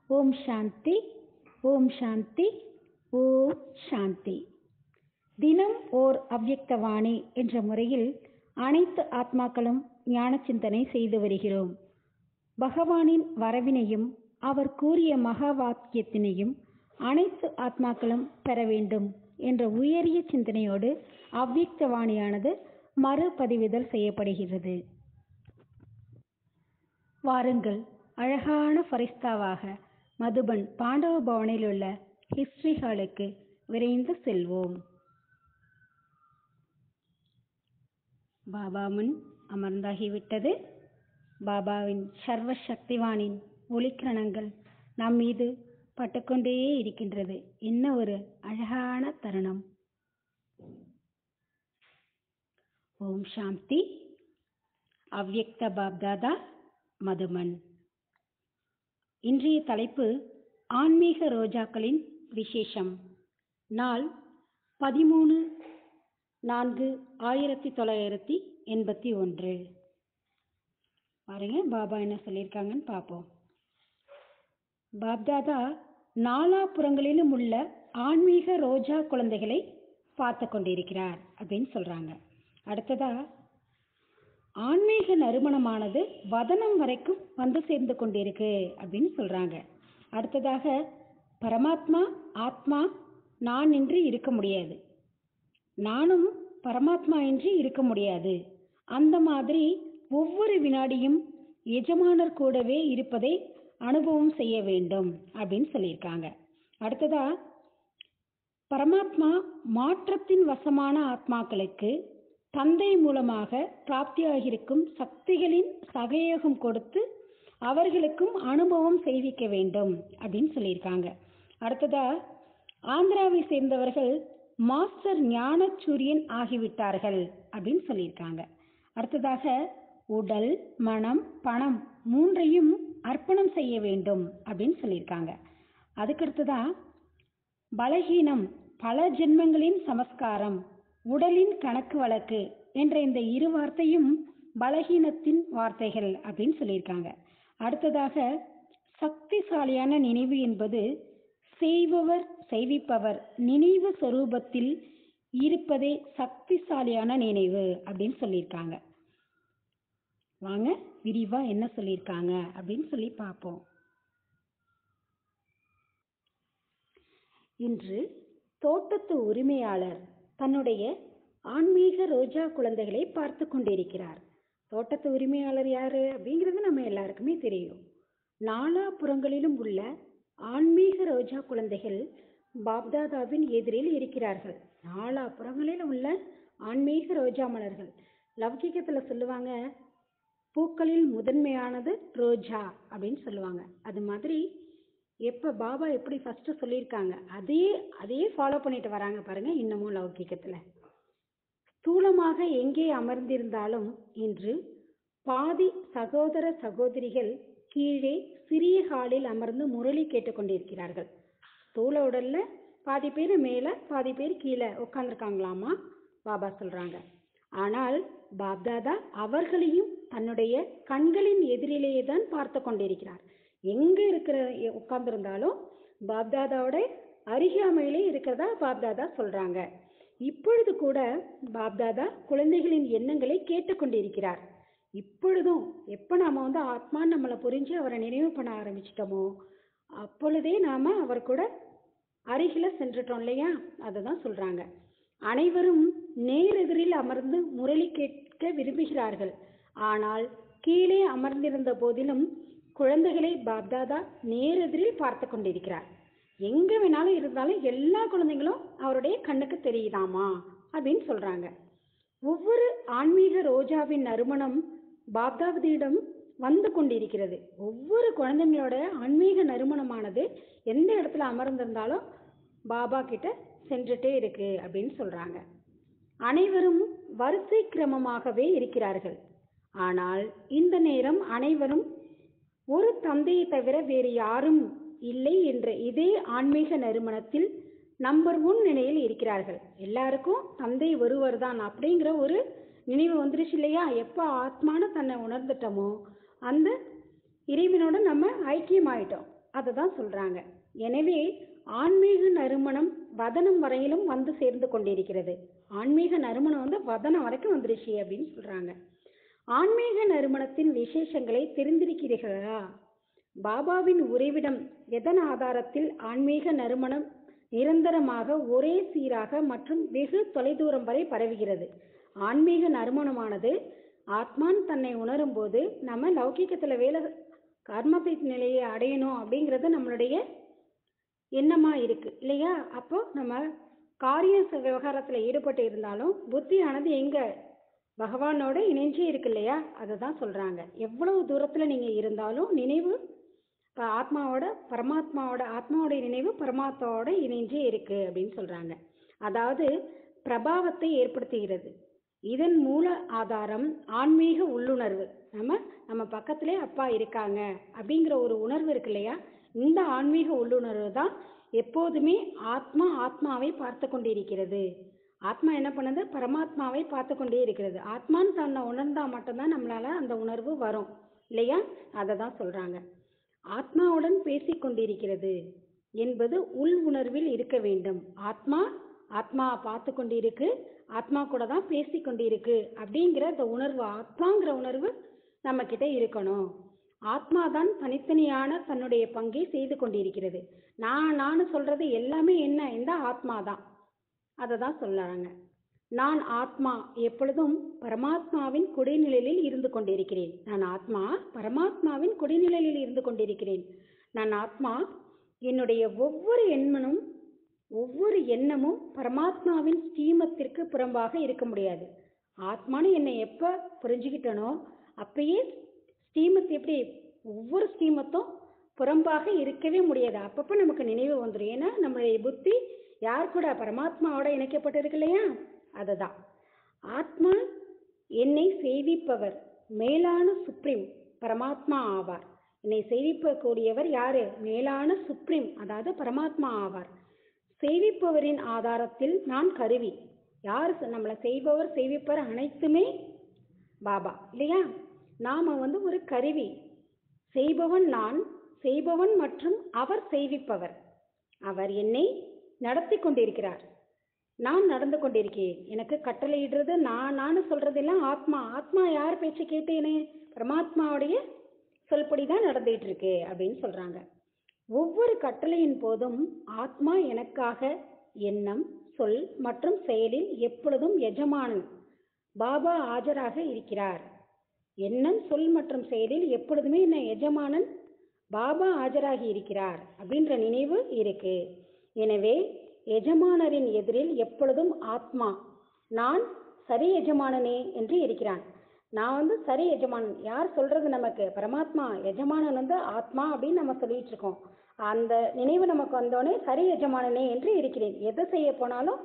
ஓம் சாந்தி ஓம் சாந்தி ஓம் சாந்தி தினம் ஓர் அவ்யக்தவாணி என்ற முறையில் அனைத்து ஆத்மாக்களும் ஞான சிந்தனை செய்து வருகிறோம் பகவானின் வரவினையும் அவர் கூறிய மகா வாக்கியத்தினையும் அனைத்து ஆத்மாக்களும் பெற வேண்டும் என்ற உயரிய சிந்தனையோடு அவ்யக்தவாணியானது மறுபதிவுதல் செய்யப்படுகிறது வாருங்கள் அழகான ஃபரிஸ்தாவாக மதுபன் பாண்டவ பவனில் உள்ள ஹிஸ்டரி ஹாலுக்கு விரைந்து செல்வோம் பாபா முன் அமர்ந்தாகிவிட்டது பாபாவின் சர்வ சக்திவானின் ஒளிக்கிரணங்கள் நம் மீது பட்டுக்கொண்டே இருக்கின்றது என்ன ஒரு அழகான தருணம் ஓம் சாந்தி அவ்யக்த பாப்தாதா மதுமன் இன்றைய தலைப்பு ஆன்மீக ரோஜாக்களின் விசேஷம் நாள் பதிமூணு நான்கு ஆயிரத்தி தொள்ளாயிரத்தி எண்பத்தி ஒன்று பாருங்க பாபா என்ன சொல்லியிருக்காங்கன்னு பார்ப்போம் பாப்தாதா நாலாபுறங்களிலும் உள்ள ஆன்மீக ரோஜா குழந்தைகளை பார்த்து கொண்டிருக்கிறார் அப்படின்னு சொல்றாங்க அடுத்ததா ஆன்மீக நறுமணமானது வதனம் வரைக்கும் வந்து சேர்ந்து கொண்டிருக்கு அப்படின்னு சொல்றாங்க அடுத்ததாக பரமாத்மா ஆத்மா நான் இன்றி இருக்க முடியாது நானும் பரமாத்மா இன்றி இருக்க முடியாது அந்த மாதிரி ஒவ்வொரு வினாடியும் எஜமானர் கூடவே இருப்பதை அனுபவம் செய்ய வேண்டும் அப்படின்னு சொல்லியிருக்காங்க அடுத்ததா பரமாத்மா மாற்றத்தின் வசமான ஆத்மாக்களுக்கு தந்தை மூலமாக பிராப்தியாகிருக்கும் சக்திகளின் சகயோகம் கொடுத்து அவர்களுக்கும் அனுபவம் செய்விக்க வேண்டும் அப்படின்னு சொல்லியிருக்காங்க அடுத்ததா ஆந்திராவை சேர்ந்தவர்கள் மாஸ்டர் ஞான சூரியன் ஆகிவிட்டார்கள் அப்படின்னு சொல்லியிருக்காங்க அடுத்ததாக உடல் மனம் பணம் மூன்றையும் அர்ப்பணம் செய்ய வேண்டும் அப்படின்னு சொல்லியிருக்காங்க அதுக்கடுத்ததா பலகீனம் பல ஜென்மங்களின் சமஸ்காரம் உடலின் கணக்கு வழக்கு என்ற இந்த இரு வார்த்தையும் பலகீனத்தின் வார்த்தைகள் அப்படின்னு சொல்லியிருக்காங்க அடுத்ததாக சக்திசாலியான நினைவு என்பது செய்பவர் செய்விப்பவர் நினைவு சொரூபத்தில் இருப்பதே சக்திசாலியான நினைவு அப்படின்னு சொல்லியிருக்காங்க வாங்க விரிவா என்ன சொல்லியிருக்காங்க அப்படின்னு சொல்லி பார்ப்போம் இன்று தோட்டத்து உரிமையாளர் தன்னுடைய ஆன்மீக ரோஜா குழந்தைகளை பார்த்து கொண்டிருக்கிறார் தோட்டத்து உரிமையாளர் யாரு அப்படிங்கிறது நம்ம எல்லாருக்குமே தெரியும் நாலாபுறங்களிலும் உள்ள ஆன்மீக ரோஜா குழந்தைகள் பாப்தாதாவின் எதிரில் இருக்கிறார்கள் நாலாபுறங்களில் உள்ள ஆன்மீக ரோஜா மலர்கள் லௌகிகத்தில் சொல்லுவாங்க பூக்களில் முதன்மையானது ரோஜா அப்படின்னு சொல்லுவாங்க அது மாதிரி எப்போ பாபா எப்படி ஃபர்ஸ்ட் சொல்லியிருக்காங்க அதே அதே ஃபாலோ பண்ணிட்டு வராங்க பாருங்க இன்னமும் லௌகிக்கத்தில் ஸ்தூலமாக எங்கே அமர்ந்திருந்தாலும் இன்று பாதி சகோதர சகோதரிகள் கீழே சிறிய ஹாலில் அமர்ந்து முரளி கேட்டுக்கொண்டிருக்கிறார்கள் ஸ்தூல உடல்ல பாதி பேர் மேலே பாதி பேர் கீழே உட்காந்துருக்காங்களாமா பாபா சொல்றாங்க ஆனால் பாப்தாதா அவர்களையும் தன்னுடைய கண்களின் எதிரிலேயே தான் பார்த்து கொண்டிருக்கிறார் எங்க இருக்கிற உட்கார்ந்துருந்தாலும் பாப்தாதாவோட அருகாமையிலே இருக்கிறதா பாப்தாதா சொல்றாங்க இப்பொழுது கூட பாப்தாதா குழந்தைகளின் எண்ணங்களை கேட்டுக்கொண்டிருக்கிறார் இப்பொழுதும் எப்போ நாம வந்து ஆத்மா நம்மளை புரிஞ்சு அவரை நினைவு பண்ண ஆரம்பிச்சிட்டோமோ அப்பொழுதே நாம அவர் கூட அருகில சென்றுட்டோம் இல்லையா அதை தான் சொல்றாங்க அனைவரும் நேரெதிரில் அமர்ந்து முரளி கேட்க விரும்புகிறார்கள் ஆனால் கீழே அமர்ந்திருந்த போதிலும் குழந்தைகளை பாப்தாதா நேரெதிரில் பார்த்து கொண்டிருக்கிறார் எங்க வேணாலும் இருந்தாலும் எல்லா குழந்தைங்களும் அவருடைய கண்ணுக்கு தெரியுதாமா அப்படின்னு சொல்றாங்க ஒவ்வொரு ஆன்மீக ரோஜாவின் நறுமணம் பாப்தாவதியிடம் வந்து கொண்டிருக்கிறது ஒவ்வொரு குழந்தைங்களோட ஆன்மீக நறுமணமானது எந்த இடத்துல அமர்ந்திருந்தாலும் பாபா கிட்ட சென்றுட்டே இருக்கு அப்படின்னு சொல்றாங்க அனைவரும் வரிசை கிரமமாகவே இருக்கிறார்கள் ஆனால் இந்த நேரம் அனைவரும் ஒரு தந்தையை தவிர வேறு யாரும் இல்லை என்ற இதே ஆன்மீக நறுமணத்தில் நம்பர் ஒன் நிலையில் இருக்கிறார்கள் எல்லாருக்கும் தந்தை ஒருவர் தான் அப்படிங்கிற ஒரு நினைவு வந்துருச்சு இல்லையா எப்போ ஆத்மான தன்னை உணர்ந்துட்டோமோ அந்த இறைவனோட நம்ம ஐக்கியமாயிட்டோம் அதை தான் சொல்றாங்க எனவே ஆன்மீக நறுமணம் வதனம் வரையிலும் வந்து சேர்ந்து கொண்டிருக்கிறது ஆன்மீக நறுமணம் வந்து வதனம் வரைக்கும் வந்துருச்சு அப்படின்னு சொல்றாங்க ஆன்மீக நறுமணத்தின் விசேஷங்களை தெரிந்திருக்கிறீர்களா பாபாவின் உறைவிடம் எதன் ஆதாரத்தில் ஆன்மீக நறுமணம் நிரந்தரமாக ஒரே சீராக மற்றும் வெகு தொலைதூரம் வரை பரவுகிறது ஆன்மீக நறுமணமானது ஆத்மான் தன்னை உணரும் போது நம்ம லௌகிக்கத்துல வேலை கர்மத்தை நிலையை அடையணும் அப்படிங்கிறது நம்மளுடைய எண்ணமா இருக்கு இல்லையா அப்போ நம்ம காரிய ச- விவகாரத்துல ஈடுபட்டு இருந்தாலும் புத்தியானது எங்க பகவானோட இணைஞ்சே இருக்கு இல்லையா அதை தான் சொல்றாங்க எவ்வளவு தூரத்துல நீங்க இருந்தாலும் நினைவு இப்ப ஆத்மாவோட பரமாத்மாவோட ஆத்மாவோட நினைவு பரமாத்மாவோட இணைஞ்சே இருக்கு அப்படின்னு சொல்றாங்க அதாவது பிரபாவத்தை ஏற்படுத்துகிறது இதன் மூல ஆதாரம் ஆன்மீக உள்ளுணர்வு நம்ம நம்ம பக்கத்திலே அப்பா இருக்காங்க அப்படிங்கிற ஒரு உணர்வு இருக்கு இல்லையா இந்த ஆன்மீக உள்ளுணர்வு தான் எப்போதுமே ஆத்மா ஆத்மாவை பார்த்து கொண்டிருக்கிறது ஆத்மா என்ன பண்ணுது பரமாத்மாவை பார்த்து கொண்டே இருக்கிறது ஆத்மான்னு தன்னை உணர்ந்தா மட்டும்தான் நம்மளால அந்த உணர்வு வரும் இல்லையா அதை தான் சொல்றாங்க ஆத்மாவுடன் பேசிக் கொண்டிருக்கிறது என்பது உள் உணர்வில் இருக்க வேண்டும் ஆத்மா ஆத்மா பார்த்து கொண்டிருக்கு ஆத்மா கூட தான் பேசி கொண்டிருக்கு அப்படிங்கிற அந்த உணர்வு ஆத்மாங்கிற உணர்வு நம்ம கிட்ட இருக்கணும் ஆத்மா தான் தனித்தனியான தன்னுடைய பங்கை செய்து கொண்டிருக்கிறது நான் நான் சொல்றது எல்லாமே என்ன இந்த ஆத்மா தான் அதை தான் சொல்றாங்க நான் ஆத்மா எப்பொழுதும் பரமாத்மாவின் குடிநிழலில் இருந்து கொண்டிருக்கிறேன் நான் ஆத்மா பரமாத்மாவின் குடிநிழலில் இருந்து கொண்டிருக்கிறேன் நான் ஆத்மா என்னுடைய ஒவ்வொரு எண்ணமும் ஒவ்வொரு எண்ணமும் பரமாத்மாவின் ஸ்ரீமத்திற்கு புறம்பாக இருக்க முடியாது ஆத்மான்னு என்னை எப்ப புரிஞ்சுக்கிட்டனோ அப்பயே ஸ்ரீமத் எப்படி ஒவ்வொரு ஸ்ரீமத்தும் புறம்பாக இருக்கவே முடியாது அப்பப்போ நமக்கு நினைவு வந்துடும் ஏன்னா நம்மளுடைய புத்தி யார் கூட பரமாத்மாவோட இணைக்கப்பட்டிருக்கு இல்லையா அதுதான் ஆத்மா என்னை செய்விப்பவர் மேலான சுப்ரீம் பரமாத்மா ஆவார் என்னை செய்விக்கக்கூடியவர் யாரு மேலான சுப்ரீம் அதாவது பரமாத்மா ஆவார் செய்விப்பவரின் ஆதாரத்தில் நான் கருவி யார் ச- நம்மளை செய்பவர் செய்விப்பவர் அனைத்துமே பாபா இல்லையா நாம வந்து ஒரு கருவி செய்பவன் நான் செய்பவன் மற்றும் அவர் செய்விப்பவர் அவர் என்னை நடத்தி கொண்டிருக்கிறார் நான் நடந்து கொண்டிருக்கிறேன் எனக்கு கட்டளையிடுறது நான் நான் சொல்றதெல்லாம் ஆத்மா ஆத்மா யார் பேச்சு கேட்டேனே பரமாத்மாவுடைய சொல்படி தான் நடந்துட்டு இருக்கு அப்படின்னு சொல்றாங்க ஒவ்வொரு கட்டளையின் போதும் ஆத்மா எனக்காக எண்ணம் சொல் மற்றும் செயலில் எப்பொழுதும் எஜமானன் பாபா ஆஜராக இருக்கிறார் எண்ணம் சொல் மற்றும் செயலில் எப்பொழுதுமே என்ன எஜமானன் பாபா ஆஜராகி இருக்கிறார் அப்படின்ற நினைவு இருக்கு எனவே எஜமானரின் எதிரில் எப்பொழுதும் ஆத்மா நான் சரி எஜமானனே என்று இருக்கிறான் நான் வந்து சரி எஜமானன் யார் சொல்றது நமக்கு பரமாத்மா எஜமானன் வந்து ஆத்மா அப்படின்னு நம்ம சொல்லிட்டு இருக்கோம் அந்த நினைவு நமக்கு வந்தோடனே சரி எஜமானனே என்று இருக்கிறேன் எதை செய்ய போனாலும்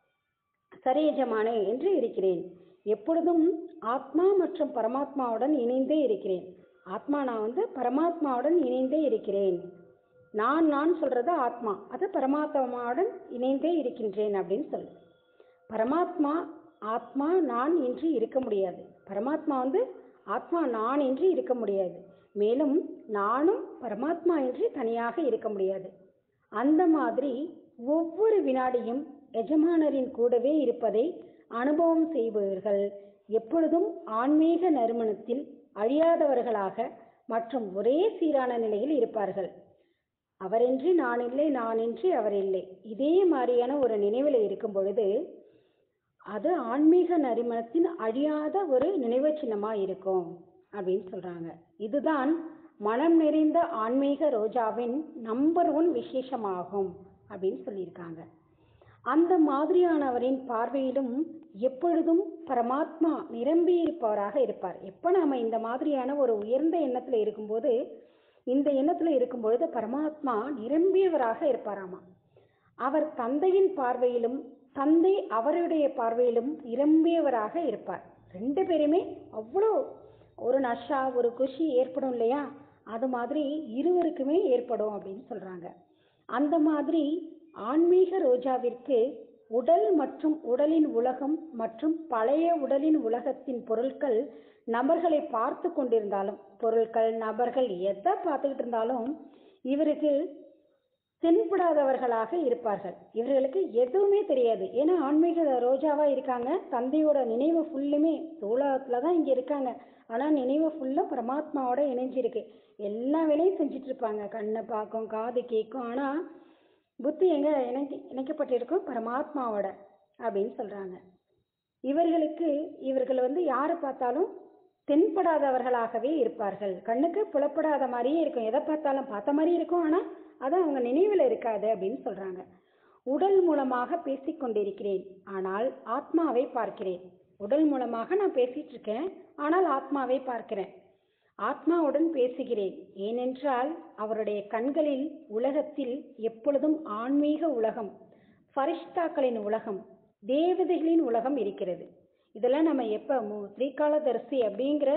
சரி எஜமானே என்று இருக்கிறேன் எப்பொழுதும் ஆத்மா மற்றும் பரமாத்மாவுடன் இணைந்தே இருக்கிறேன் ஆத்மா நான் வந்து பரமாத்மாவுடன் இணைந்தே இருக்கிறேன் நான் நான் சொல்றது ஆத்மா அது பரமாத்மாவுடன் இணைந்தே இருக்கின்றேன் அப்படின்னு சொல்லு பரமாத்மா ஆத்மா நான் என்று இருக்க முடியாது பரமாத்மா வந்து ஆத்மா நான் என்று இருக்க முடியாது மேலும் நானும் பரமாத்மா என்று தனியாக இருக்க முடியாது அந்த மாதிரி ஒவ்வொரு வினாடியும் எஜமானரின் கூடவே இருப்பதை அனுபவம் செய்பவர்கள் எப்பொழுதும் ஆன்மீக நறுமணத்தில் அழியாதவர்களாக மற்றும் ஒரே சீரான நிலையில் இருப்பார்கள் அவரின்றி நான் இல்லை நான் இன்றி அவர் இல்லை இதே மாதிரியான ஒரு நினைவில் இருக்கும் பொழுது அது ஆன்மீக நறுமணத்தின் அழியாத ஒரு நினைவு சின்னமா இருக்கும் அப்படின்னு சொல்றாங்க இதுதான் மனம் நிறைந்த ஆன்மீக ரோஜாவின் நம்பர் ஒன் விசேஷமாகும் அப்படின்னு சொல்லியிருக்காங்க அந்த மாதிரியானவரின் பார்வையிலும் எப்பொழுதும் பரமாத்மா நிரம்பி இருப்பவராக இருப்பார் எப்ப நாம இந்த மாதிரியான ஒரு உயர்ந்த எண்ணத்துல இருக்கும்போது இந்த எண்ணத்துல இருக்கும்பொழுது பரமாத்மா நிரம்பியவராக இருப்பாராமா அவர் தந்தையின் பார்வையிலும் தந்தை அவருடைய பார்வையிலும் நிரம்பியவராக இருப்பார் ரெண்டு பேருமே அவ்வளோ ஒரு நஷா ஒரு குஷி ஏற்படும் இல்லையா அது மாதிரி இருவருக்குமே ஏற்படும் அப்படின்னு சொல்றாங்க அந்த மாதிரி ஆன்மீக ரோஜாவிற்கு உடல் மற்றும் உடலின் உலகம் மற்றும் பழைய உடலின் உலகத்தின் பொருட்கள் நபர்களை பார்த்து கொண்டிருந்தாலும் பொருட்கள் நபர்கள் எதை பார்த்துக்கிட்டு இருந்தாலும் இவருக்கு தென்படாதவர்களாக இருப்பார்கள் இவர்களுக்கு எதுவுமே தெரியாது ஏன்னா ஆன்மீக ரோஜாவா இருக்காங்க தந்தையோட நினைவு ஃபுல்லுமே சோழத்துல தான் இங்க இருக்காங்க ஆனா நினைவு ஃபுல்லா பரமாத்மாவோட இணைஞ்சிருக்கு எல்லா வேலையும் செஞ்சுட்டு இருப்பாங்க கண்ணை பார்க்கும் காது கேட்கும் ஆனா புத்தி எங்க இணைக்க இணைக்கப்பட்டிருக்கும் பரமாத்மாவோட அப்படின்னு சொல்றாங்க இவர்களுக்கு இவர்கள் வந்து யாரை பார்த்தாலும் தென்படாதவர்களாகவே இருப்பார்கள் கண்ணுக்கு புலப்படாத மாதிரியே இருக்கும் எதை பார்த்தாலும் பார்த்த மாதிரி இருக்கும் ஆனா அது அவங்க நினைவில் இருக்காது அப்படின்னு சொல்றாங்க உடல் மூலமாக பேசிக் கொண்டிருக்கிறேன் ஆனால் ஆத்மாவை பார்க்கிறேன் உடல் மூலமாக நான் பேசிட்டு இருக்கேன் ஆனால் ஆத்மாவை பார்க்கிறேன் ஆத்மாவுடன் பேசுகிறேன் ஏனென்றால் அவருடைய கண்களில் உலகத்தில் எப்பொழுதும் ஆன்மீக உலகம் ஃபரிஷ்தாக்களின் உலகம் தேவதைகளின் உலகம் இருக்கிறது இதெல்லாம் நம்ம எப்ப மு- ஸ்ரீகாலதரிசி அப்படிங்கிற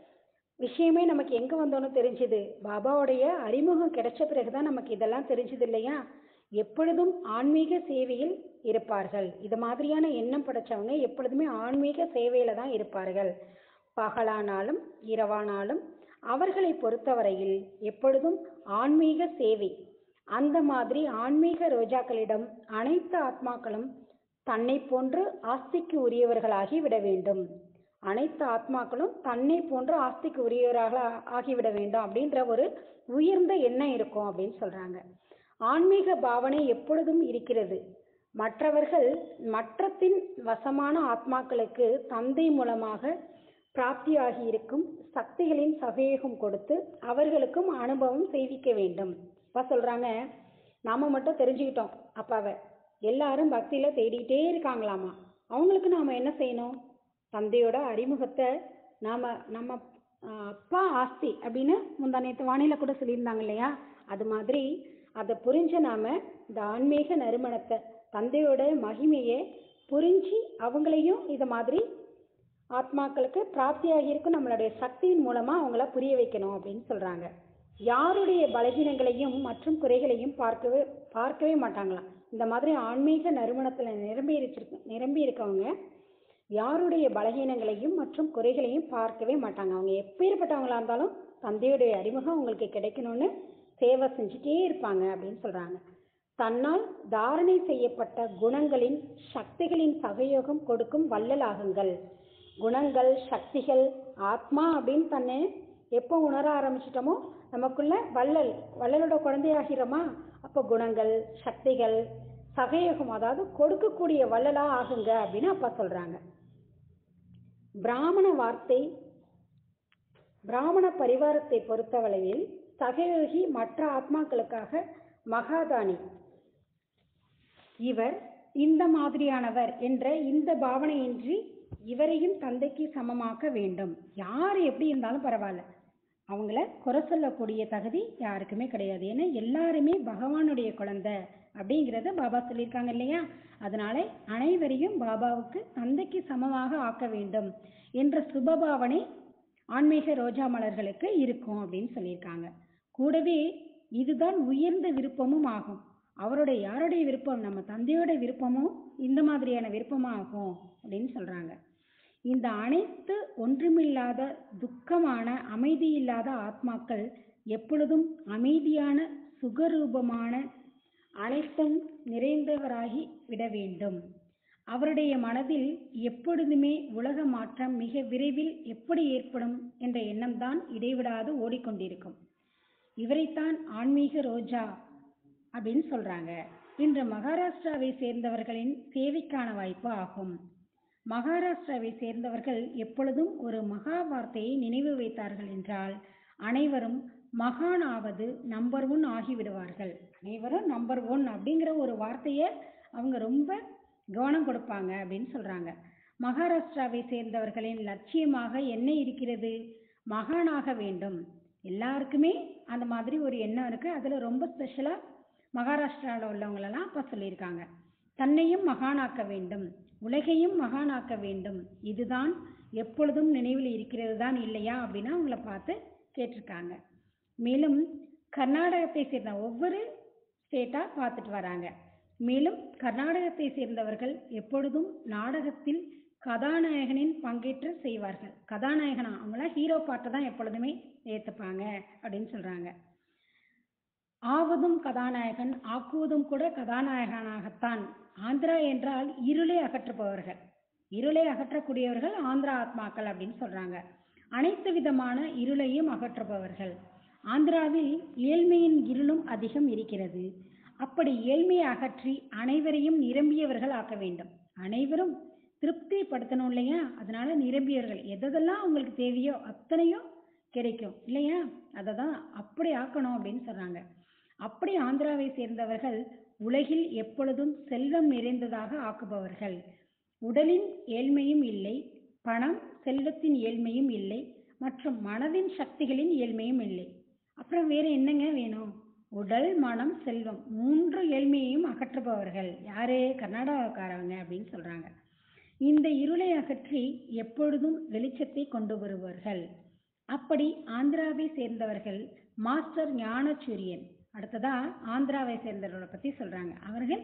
விஷயமே நமக்கு எங்க வந்தோன்னு தெரிஞ்சுது பாபாவுடைய அறிமுகம் கிடைச்ச பிறகுதான் நமக்கு இதெல்லாம் தெரிஞ்சது இல்லையா எப்பொழுதும் ஆன்மீக சேவையில் இருப்பார்கள் இது மாதிரியான எண்ணம் படைச்சவங்க எப்பொழுதுமே ஆன்மீக சேவையில தான் இருப்பார்கள் பகலானாலும் இரவானாலும் அவர்களை பொறுத்தவரையில் எப்பொழுதும் ஆன்மீக சேவை அந்த மாதிரி ஆன்மீக ரோஜாக்களிடம் அனைத்து ஆத்மாக்களும் தன்னை போன்று ஆஸ்திக்கு உரியவர்களாகி விட வேண்டும் அனைத்து ஆத்மாக்களும் தன்னை போன்று ஆஸ்திக்கு உரியவராக ஆகிவிட வேண்டும் அப்படின்ற ஒரு உயர்ந்த எண்ணம் இருக்கும் அப்படின்னு சொல்றாங்க ஆன்மீக பாவனை எப்பொழுதும் இருக்கிறது மற்றவர்கள் மற்றத்தின் வசமான ஆத்மாக்களுக்கு தந்தை மூலமாக பிராப்தியாகி இருக்கும் சக்திகளின் சகயோகம் கொடுத்து அவர்களுக்கும் அனுபவம் செய்விக்க வேண்டும் அப்ப சொல்றாங்க நாம மட்டும் தெரிஞ்சுக்கிட்டோம் அப்பாவை எல்லாரும் பக்தியில தேடிட்டே இருக்காங்களாமா அவங்களுக்கு நாம என்ன செய்யணும் தந்தையோட அறிமுகத்தை நாம நம்ம ஆஹ், அப்பா ஆஸ்தி அப்படின்னு முந்தா நேற்று வானிலை கூட சொல்லியிருந்தாங்க இல்லையா அது மாதிரி அதை புரிஞ்ச நாம இந்த ஆன்மீக நறுமணத்தை தந்தையோட மகிமையை புரிஞ்சு அவங்களையும் இது மாதிரி ஆத்மாக்களுக்கு பிராப்தியாகி இருக்கும் நம்மளுடைய சக்தியின் மூலமா அவங்கள புரிய வைக்கணும் அப்படின்னு சொல்றாங்க யாருடைய பலகீனங்களையும் மற்றும் குறைகளையும் பார்க்கவே பார்க்கவே மாட்டாங்களாம் இந்த மாதிரி ஆன்மீக நறுமணத்துல நிரம்பி இருச்சிருக்கு நிரம்பி இருக்கவங்க யாருடைய பலகீனங்களையும் மற்றும் குறைகளையும் பார்க்கவே மாட்டாங்க அவங்க எப்பேற்பட்டவங்களா இருந்தாலும் தந்தையுடைய அறிமுகம் அவங்களுக்கு கிடைக்கணும்னு சேவை செஞ்சுட்டே இருப்பாங்க அப்படின்னு சொல்றாங்க தன்னால் தாரணை செய்யப்பட்ட குணங்களின் சக்திகளின் சகயோகம் கொடுக்கும் வள்ளலாகுங்கள் குணங்கள் சக்திகள் ஆத்மா அப்படின்னு தன்னை எப்போ உணர ஆரம்பிச்சிட்டோமோ நமக்குள்ள வள்ளல் வள்ளலோட குழந்தையாகிறோமா அப்போ குணங்கள் சக்திகள் சகயோகம் அதாவது கொடுக்கக்கூடிய வள்ளலா ஆகுங்க அப்படின்னு அப்பா சொல்றாங்க பிராமண வார்த்தை பிராமண பரிவாரத்தை பொறுத்தவரையில் சகயோகி மற்ற ஆத்மாக்களுக்காக மகாதானி இவர் இந்த மாதிரியானவர் என்ற இந்த பாவனையின்றி இவரையும் தந்தைக்கு சமமாக்க வேண்டும் யார் எப்படி இருந்தாலும் பரவாயில்ல அவங்கள குறை சொல்லக்கூடிய தகுதி யாருக்குமே கிடையாது ஏன்னா எல்லாருமே பகவானுடைய குழந்தை அப்படிங்கிறத பாபா சொல்லியிருக்காங்க இல்லையா அதனால அனைவரையும் பாபாவுக்கு தந்தைக்கு சமமாக ஆக்க வேண்டும் என்ற சுபபாவனை ஆன்மீக ரோஜா மலர்களுக்கு இருக்கும் அப்படின்னு சொல்லியிருக்காங்க கூடவே இதுதான் உயர்ந்த விருப்பமும் ஆகும் அவருடைய யாருடைய விருப்பம் நம்ம தந்தையோட விருப்பமும் இந்த மாதிரியான விருப்பமாகும் அப்படின்னு சொல்றாங்க இந்த அனைத்து ஒன்றுமில்லாத துக்கமான அமைதியில்லாத ஆத்மாக்கள் எப்பொழுதும் அமைதியான சுகரூபமான அனைத்தும் நிறைந்தவராகி விட வேண்டும் அவருடைய மனதில் எப்பொழுதுமே உலக மாற்றம் மிக விரைவில் எப்படி ஏற்படும் என்ற எண்ணம்தான் இடைவிடாது ஓடிக்கொண்டிருக்கும் இவரைத்தான் ஆன்மீக ரோஜா அப்படின்னு சொல்றாங்க இன்று மகாராஷ்டிராவை சேர்ந்தவர்களின் சேவைக்கான வாய்ப்பு ஆகும் மகாராஷ்டிராவை சேர்ந்தவர்கள் எப்பொழுதும் ஒரு மகா வார்த்தையை நினைவு வைத்தார்கள் என்றால் அனைவரும் மகானாவது நம்பர் ஒன் ஆகிவிடுவார்கள் அனைவரும் நம்பர் ஒன் அப்படிங்கிற ஒரு வார்த்தையை அவங்க ரொம்ப கவனம் கொடுப்பாங்க அப்படின்னு சொல்றாங்க மகாராஷ்டிராவை சேர்ந்தவர்களின் லட்சியமாக என்ன இருக்கிறது மகானாக வேண்டும் எல்லாருக்குமே அந்த மாதிரி ஒரு எண்ணம் இருக்கு அதுல ரொம்ப ஸ்பெஷலா மகாராஷ்டிராவில் உள்ளவங்களெல்லாம் அப்ப சொல்லியிருக்காங்க தன்னையும் மகானாக்க வேண்டும் உலகையும் மகானாக்க வேண்டும் இதுதான் எப்பொழுதும் நினைவில் இருக்கிறது தான் இல்லையா அப்படின்னா அவங்கள பார்த்து கேட்டிருக்காங்க மேலும் கர்நாடகத்தை சேர்ந்த ஒவ்வொரு ஸ்டேட்டா பார்த்துட்டு வராங்க மேலும் கர்நாடகத்தை சேர்ந்தவர்கள் எப்பொழுதும் நாடகத்தில் கதாநாயகனின் பங்கேற்று செய்வார்கள் கதாநாயகனா அவங்களாம் ஹீரோ பாட்டை தான் எப்பொழுதுமே ஏத்துப்பாங்க அப்படின்னு சொல்றாங்க ஆவதும் கதாநாயகன் ஆக்குவதும் கூட கதாநாயகனாகத்தான் ஆந்திரா என்றால் இருளை அகற்றுபவர்கள் இருளை அகற்றக்கூடியவர்கள் ஆந்திரா ஆத்மாக்கள் அப்படின்னு சொல்றாங்க அனைத்து விதமான இருளையும் அகற்றுபவர்கள் ஆந்திராவில் ஏழ்மையின் இருளும் அதிகம் இருக்கிறது அப்படி ஏழ்மையை அகற்றி அனைவரையும் நிரம்பியவர்கள் ஆக்க வேண்டும் அனைவரும் திருப்திப்படுத்தணும் இல்லையா அதனால நிரம்பியவர்கள் எதெல்லாம் அவங்களுக்கு தேவையோ அத்தனையும் கிடைக்கும் இல்லையா அதை தான் அப்படி ஆக்கணும் அப்படின்னு சொல்றாங்க அப்படி ஆந்திராவை சேர்ந்தவர்கள் உலகில் எப்பொழுதும் செல்வம் நிறைந்ததாக ஆக்குபவர்கள் உடலின் ஏழ்மையும் இல்லை பணம் செல்வத்தின் ஏழ்மையும் இல்லை மற்றும் மனதின் சக்திகளின் ஏழ்மையும் இல்லை அப்புறம் வேற என்னங்க வேணும் உடல் மனம் செல்வம் மூன்று ஏழ்மையையும் அகற்றுபவர்கள் யாரு கர்நாடகாக்காரவங்க அப்படின்னு சொல்றாங்க இந்த இருளை அகற்றி எப்பொழுதும் வெளிச்சத்தை கொண்டு வருவார்கள் அப்படி ஆந்திராவை சேர்ந்தவர்கள் மாஸ்டர் ஞானசூரியன் அடுத்ததா ஆந்திராவை சேர்ந்தவர்களை பத்தி சொல்றாங்க அவர்கள்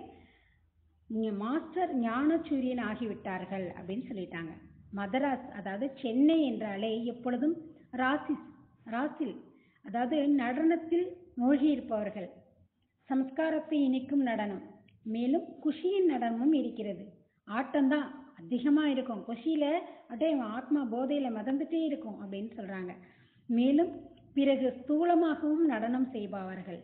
இங்க மாஸ்டர் ஞானசூரியன் ஆகிவிட்டார்கள் அப்படின்னு சொல்லிட்டாங்க மதராஸ் அதாவது சென்னை என்றாலே எப்பொழுதும் ராசிஸ் ராசில் அதாவது நடனத்தில் மூழ்கி இருப்பவர்கள் சம்ஸ்காரத்தை இணைக்கும் நடனம் மேலும் குஷியின் நடனமும் இருக்கிறது ஆட்டம்தான் அதிகமா இருக்கும் குஷியில அப்படியே ஆத்மா போதையில மதந்துட்டே இருக்கும் அப்படின்னு சொல்றாங்க மேலும் பிறகு ஸ்தூலமாகவும் நடனம் செய்பவர்கள்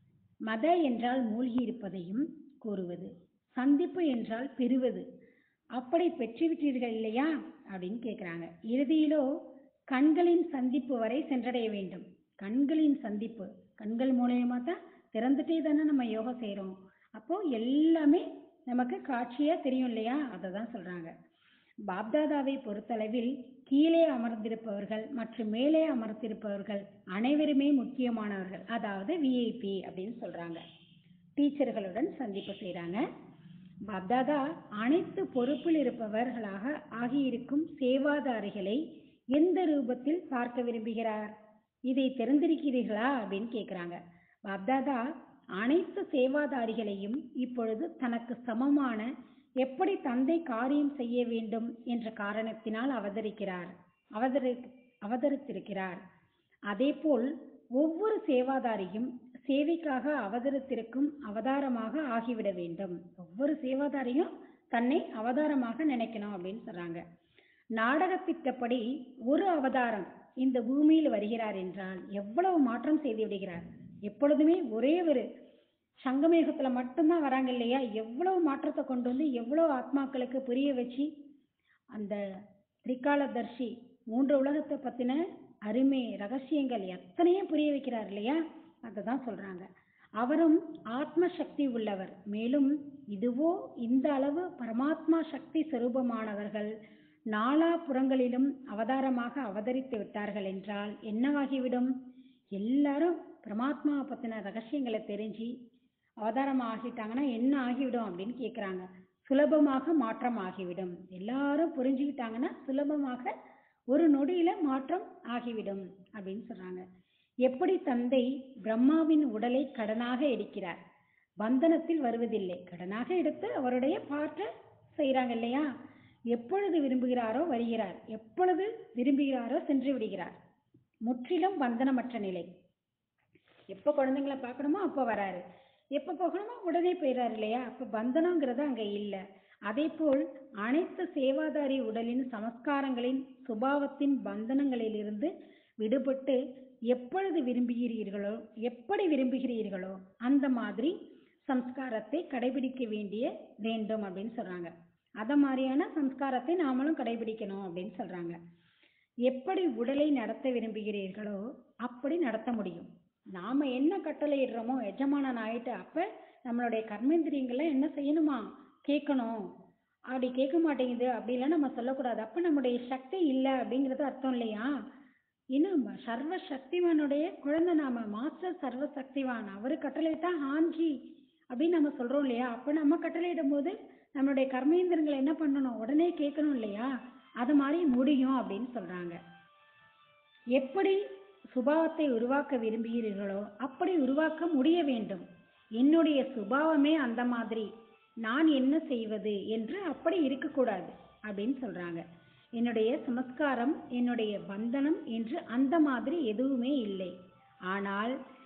மத என்றால் மூழ்கி இருப்பதையும் கூறுவது சந்திப்பு என்றால் பெறுவது அப்படி பெற்றுவிட்டீர்கள் இல்லையா அப்படின்னு கேட்குறாங்க இறுதியிலோ கண்களின் சந்திப்பு வரை சென்றடைய வேண்டும் கண்களின் சந்திப்பு கண்கள் மூலயமா தான் திறந்துட்டே தானே நம்ம யோகா செய்கிறோம் அப்போ எல்லாமே நமக்கு காட்சியா தெரியும் இல்லையா அதை தான் சொல்றாங்க பாப்தாதாவை பொறுத்தளவில் கீழே அமர்ந்திருப்பவர்கள் மற்றும் மேலே அமர்ந்திருப்பவர்கள் அனைவருமே முக்கியமானவர்கள் அதாவது விஐபி அப்படின்னு சொல்றாங்க டீச்சர்களுடன் சந்திப்பு செய்றாங்க பாப்தாதா அனைத்து பொறுப்பில் இருப்பவர்களாக ஆகியிருக்கும் சேவாதாரிகளை எந்த ரூபத்தில் பார்க்க விரும்புகிறார் இதை தெரிந்திருக்கிறீர்களா அப்படின்னு கேட்குறாங்க பாப்தாதா அனைத்து சேவாதாரிகளையும் இப்பொழுது தனக்கு சமமான எப்படி தந்தை காரியம் செய்ய வேண்டும் என்ற காரணத்தினால் அவதரிக்கிறார் அவதரி அவதரித்திருக்கிறார் அதேபோல் ஒவ்வொரு சேவாதாரியும் சேவைக்காக அவதரித்திருக்கும் அவதாரமாக ஆகிவிட வேண்டும் ஒவ்வொரு சேவாதாரியும் தன்னை அவதாரமாக நினைக்கணும் அப்படின்னு சொல்றாங்க நாடக திட்டப்படி ஒரு அவதாரம் இந்த பூமியில் வருகிறார் என்றால் எவ்வளவு மாற்றம் செய்து விடுகிறார் எப்பொழுதுமே ஒரே ஒரு சங்கமேகத்துல மட்டும்தான் வராங்க இல்லையா எவ்வளவு மாற்றத்தை கொண்டு வந்து எவ்வளவு ஆத்மாக்களுக்கு புரிய வச்சு அந்த திரிகாலதர்ஷி மூன்று உலகத்தை பத்தின அருமை ரகசியங்கள் எத்தனையும் புரிய வைக்கிறார் இல்லையா அதை தான் சொல்றாங்க அவரும் ஆத்ம சக்தி உள்ளவர் மேலும் இதுவோ இந்த அளவு பரமாத்மா சக்தி சொரூபமானவர்கள் நாலா புறங்களிலும் அவதாரமாக அவதரித்து விட்டார்கள் என்றால் என்னவாகிவிடும் எல்லாரும் பரமாத்மாவை பத்தின ரகசியங்களை தெரிஞ்சு அவதாரம் ஆகிட்டாங்கன்னா என்ன ஆகிவிடும் அப்படின்னு கேட்குறாங்க சுலபமாக மாற்றம் ஆகிவிடும் எல்லாரும் புரிஞ்சுக்கிட்டாங்கன்னா சுலபமாக ஒரு நொடியில மாற்றம் ஆகிவிடும் அப்படின்னு சொல்றாங்க எப்படி தந்தை பிரம்மாவின் உடலை கடனாக எடுக்கிறார் பந்தனத்தில் வருவதில்லை கடனாக எடுத்து அவருடைய பாட்டை செய்கிறாங்க இல்லையா எப்பொழுது விரும்புகிறாரோ வருகிறார் எப்பொழுது விரும்புகிறாரோ சென்று விடுகிறார் முற்றிலும் பந்தனமற்ற நிலை எப்போ குழந்தைங்களை பார்க்கணுமோ அப்போ வராரு எப்போ போகணுமோ உடனே போயிடுறாரு இல்லையா அப்போ பந்தனங்கிறது அங்கே இல்லை அதே போல் அனைத்து சேவாதாரி உடலின் சமஸ்காரங்களின் சுபாவத்தின் பந்தனங்களிலிருந்து விடுபட்டு எப்பொழுது விரும்புகிறீர்களோ எப்படி விரும்புகிறீர்களோ அந்த மாதிரி சம்ஸ்காரத்தை கடைபிடிக்க வேண்டிய வேண்டும் அப்படின்னு சொல்றாங்க அத மாதிரியான சம்ஸ்காரத்தை நாமளும் கடைபிடிக்கணும் அப்படின்னு சொல்றாங்க எப்படி உடலை நடத்த விரும்புகிறீர்களோ அப்படி நடத்த முடியும் நாம என்ன கட்டளை இடுறோமோ எஜமானன் ஆயிட்டு அப்ப நம்மளுடைய கர்மேந்திரியங்கள்லாம் என்ன செய்யணுமா கேட்கணும் அப்படி கேட்க மாட்டேங்குது அப்படிலாம் நம்ம சொல்லக்கூடாது அப்ப நம்முடைய சக்தி இல்லை அப்படிங்கிறது அர்த்தம் இல்லையா இன்னும் சர்வ சக்திவானுடைய குழந்தை நாம மாஸ்டர் சர்வ சக்திவான் அவரு கட்டளையிட்டா ஹாஞ்சி அப்படின்னு நம்ம சொல்றோம் இல்லையா அப்ப நம்ம கட்டளையிடும் போது நம்மளுடைய கர்மேந்திரங்களை என்ன பண்ணணும் உடனே கேட்கணும் இல்லையா அது மாதிரி முடியும் அப்படின்னு சொல்றாங்க எப்படி சுபாவத்தை உருவாக்க விரும்புகிறீர்களோ அப்படி உருவாக்க முடிய வேண்டும் என்னுடைய சுபாவமே அந்த மாதிரி நான் என்ன செய்வது என்று அப்படி இருக்கக்கூடாது அப்படின்னு சொல்றாங்க என்னுடைய சமஸ்காரம் என்னுடைய பந்தனம் என்று அந்த மாதிரி எதுவுமே இல்லை ஆனால்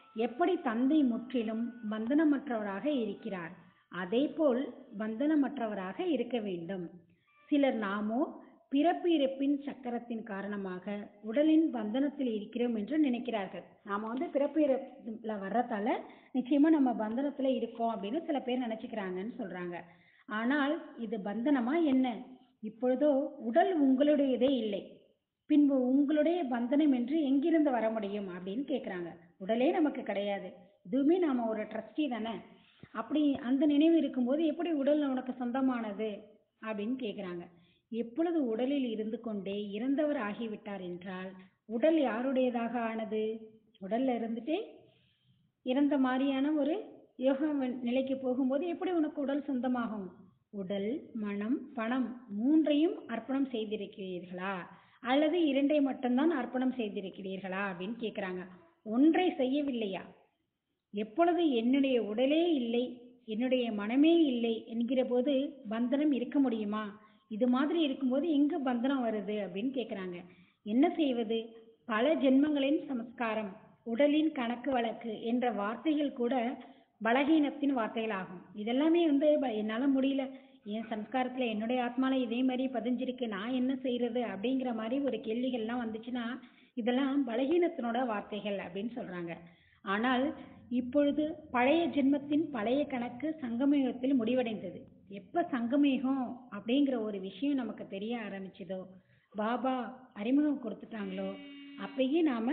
எப்படி தந்தை முற்றிலும் பந்தனமற்றவராக இருக்கிறார் அதேபோல் பந்தனமற்றவராக இருக்க வேண்டும் சிலர் நாமோ பிறப்பு இறப்பின் சக்கரத்தின் காரணமாக உடலின் பந்தனத்தில் இருக்கிறோம் என்று நினைக்கிறார்கள் நாம வந்து பிறப்பு இறப்புல வர்றதால நிச்சயமா நம்ம பந்தனத்துல இருக்கோம் அப்படின்னு சில பேர் நினைச்சுக்கிறாங்கன்னு சொல்றாங்க ஆனால் இது பந்தனமா என்ன இப்பொழுதோ உடல் உங்களுடையதே இல்லை பின்பு உங்களுடைய பந்தனம் என்று எங்கிருந்து வர முடியும் அப்படின்னு கேட்குறாங்க உடலே நமக்கு கிடையாது இதுவுமே நாம ஒரு ட்ரஸ்டி தானே அப்படி அந்த நினைவு இருக்கும்போது எப்படி உடல் உனக்கு சொந்தமானது அப்படின்னு கேட்குறாங்க எப்பொழுது உடலில் இருந்து கொண்டே இறந்தவர் ஆகிவிட்டார் என்றால் உடல் யாருடையதாக ஆனது உடல்ல இருந்துட்டே இறந்த மாதிரியான ஒரு யோக நிலைக்கு போகும்போது எப்படி உனக்கு உடல் சொந்தமாகும் உடல் மனம் பணம் மூன்றையும் அர்ப்பணம் செய்திருக்கிறீர்களா அல்லது இரண்டை மட்டும்தான் அர்ப்பணம் செய்திருக்கிறீர்களா அப்படின்னு கேட்குறாங்க ஒன்றை செய்யவில்லையா எப்பொழுது என்னுடைய உடலே இல்லை என்னுடைய மனமே இல்லை என்கிற போது பந்தனம் இருக்க முடியுமா இது மாதிரி இருக்கும்போது எங்க பந்தனம் வருது அப்படின்னு கேட்குறாங்க என்ன செய்வது பல ஜென்மங்களின் சமஸ்காரம் உடலின் கணக்கு வழக்கு என்ற வார்த்தைகள் கூட பலகீனத்தின் வார்த்தைகளாகும் இதெல்லாமே வந்து ப- என்னால முடியல என் சம்ஸ்காரத்துல என்னுடைய ஆத்மால இதே மாதிரி பதிஞ்சிருக்கு நான் என்ன செய்யறது அப்படிங்கிற மாதிரி ஒரு கேள்விகள்லாம் வந்துச்சுன்னா இதெல்லாம் பலகீனத்தினோட வார்த்தைகள் அப்படின்னு சொல்றாங்க ஆனால் இப்பொழுது பழைய ஜென்மத்தின் பழைய கணக்கு சங்கமயுகத்தில் முடிவடைந்தது எப்ப சங்கமயுகம் அப்படிங்கிற ஒரு விஷயம் நமக்கு தெரிய ஆரம்பிச்சதோ பாபா அறிமுகம் கொடுத்துட்டாங்களோ அப்பயே நாம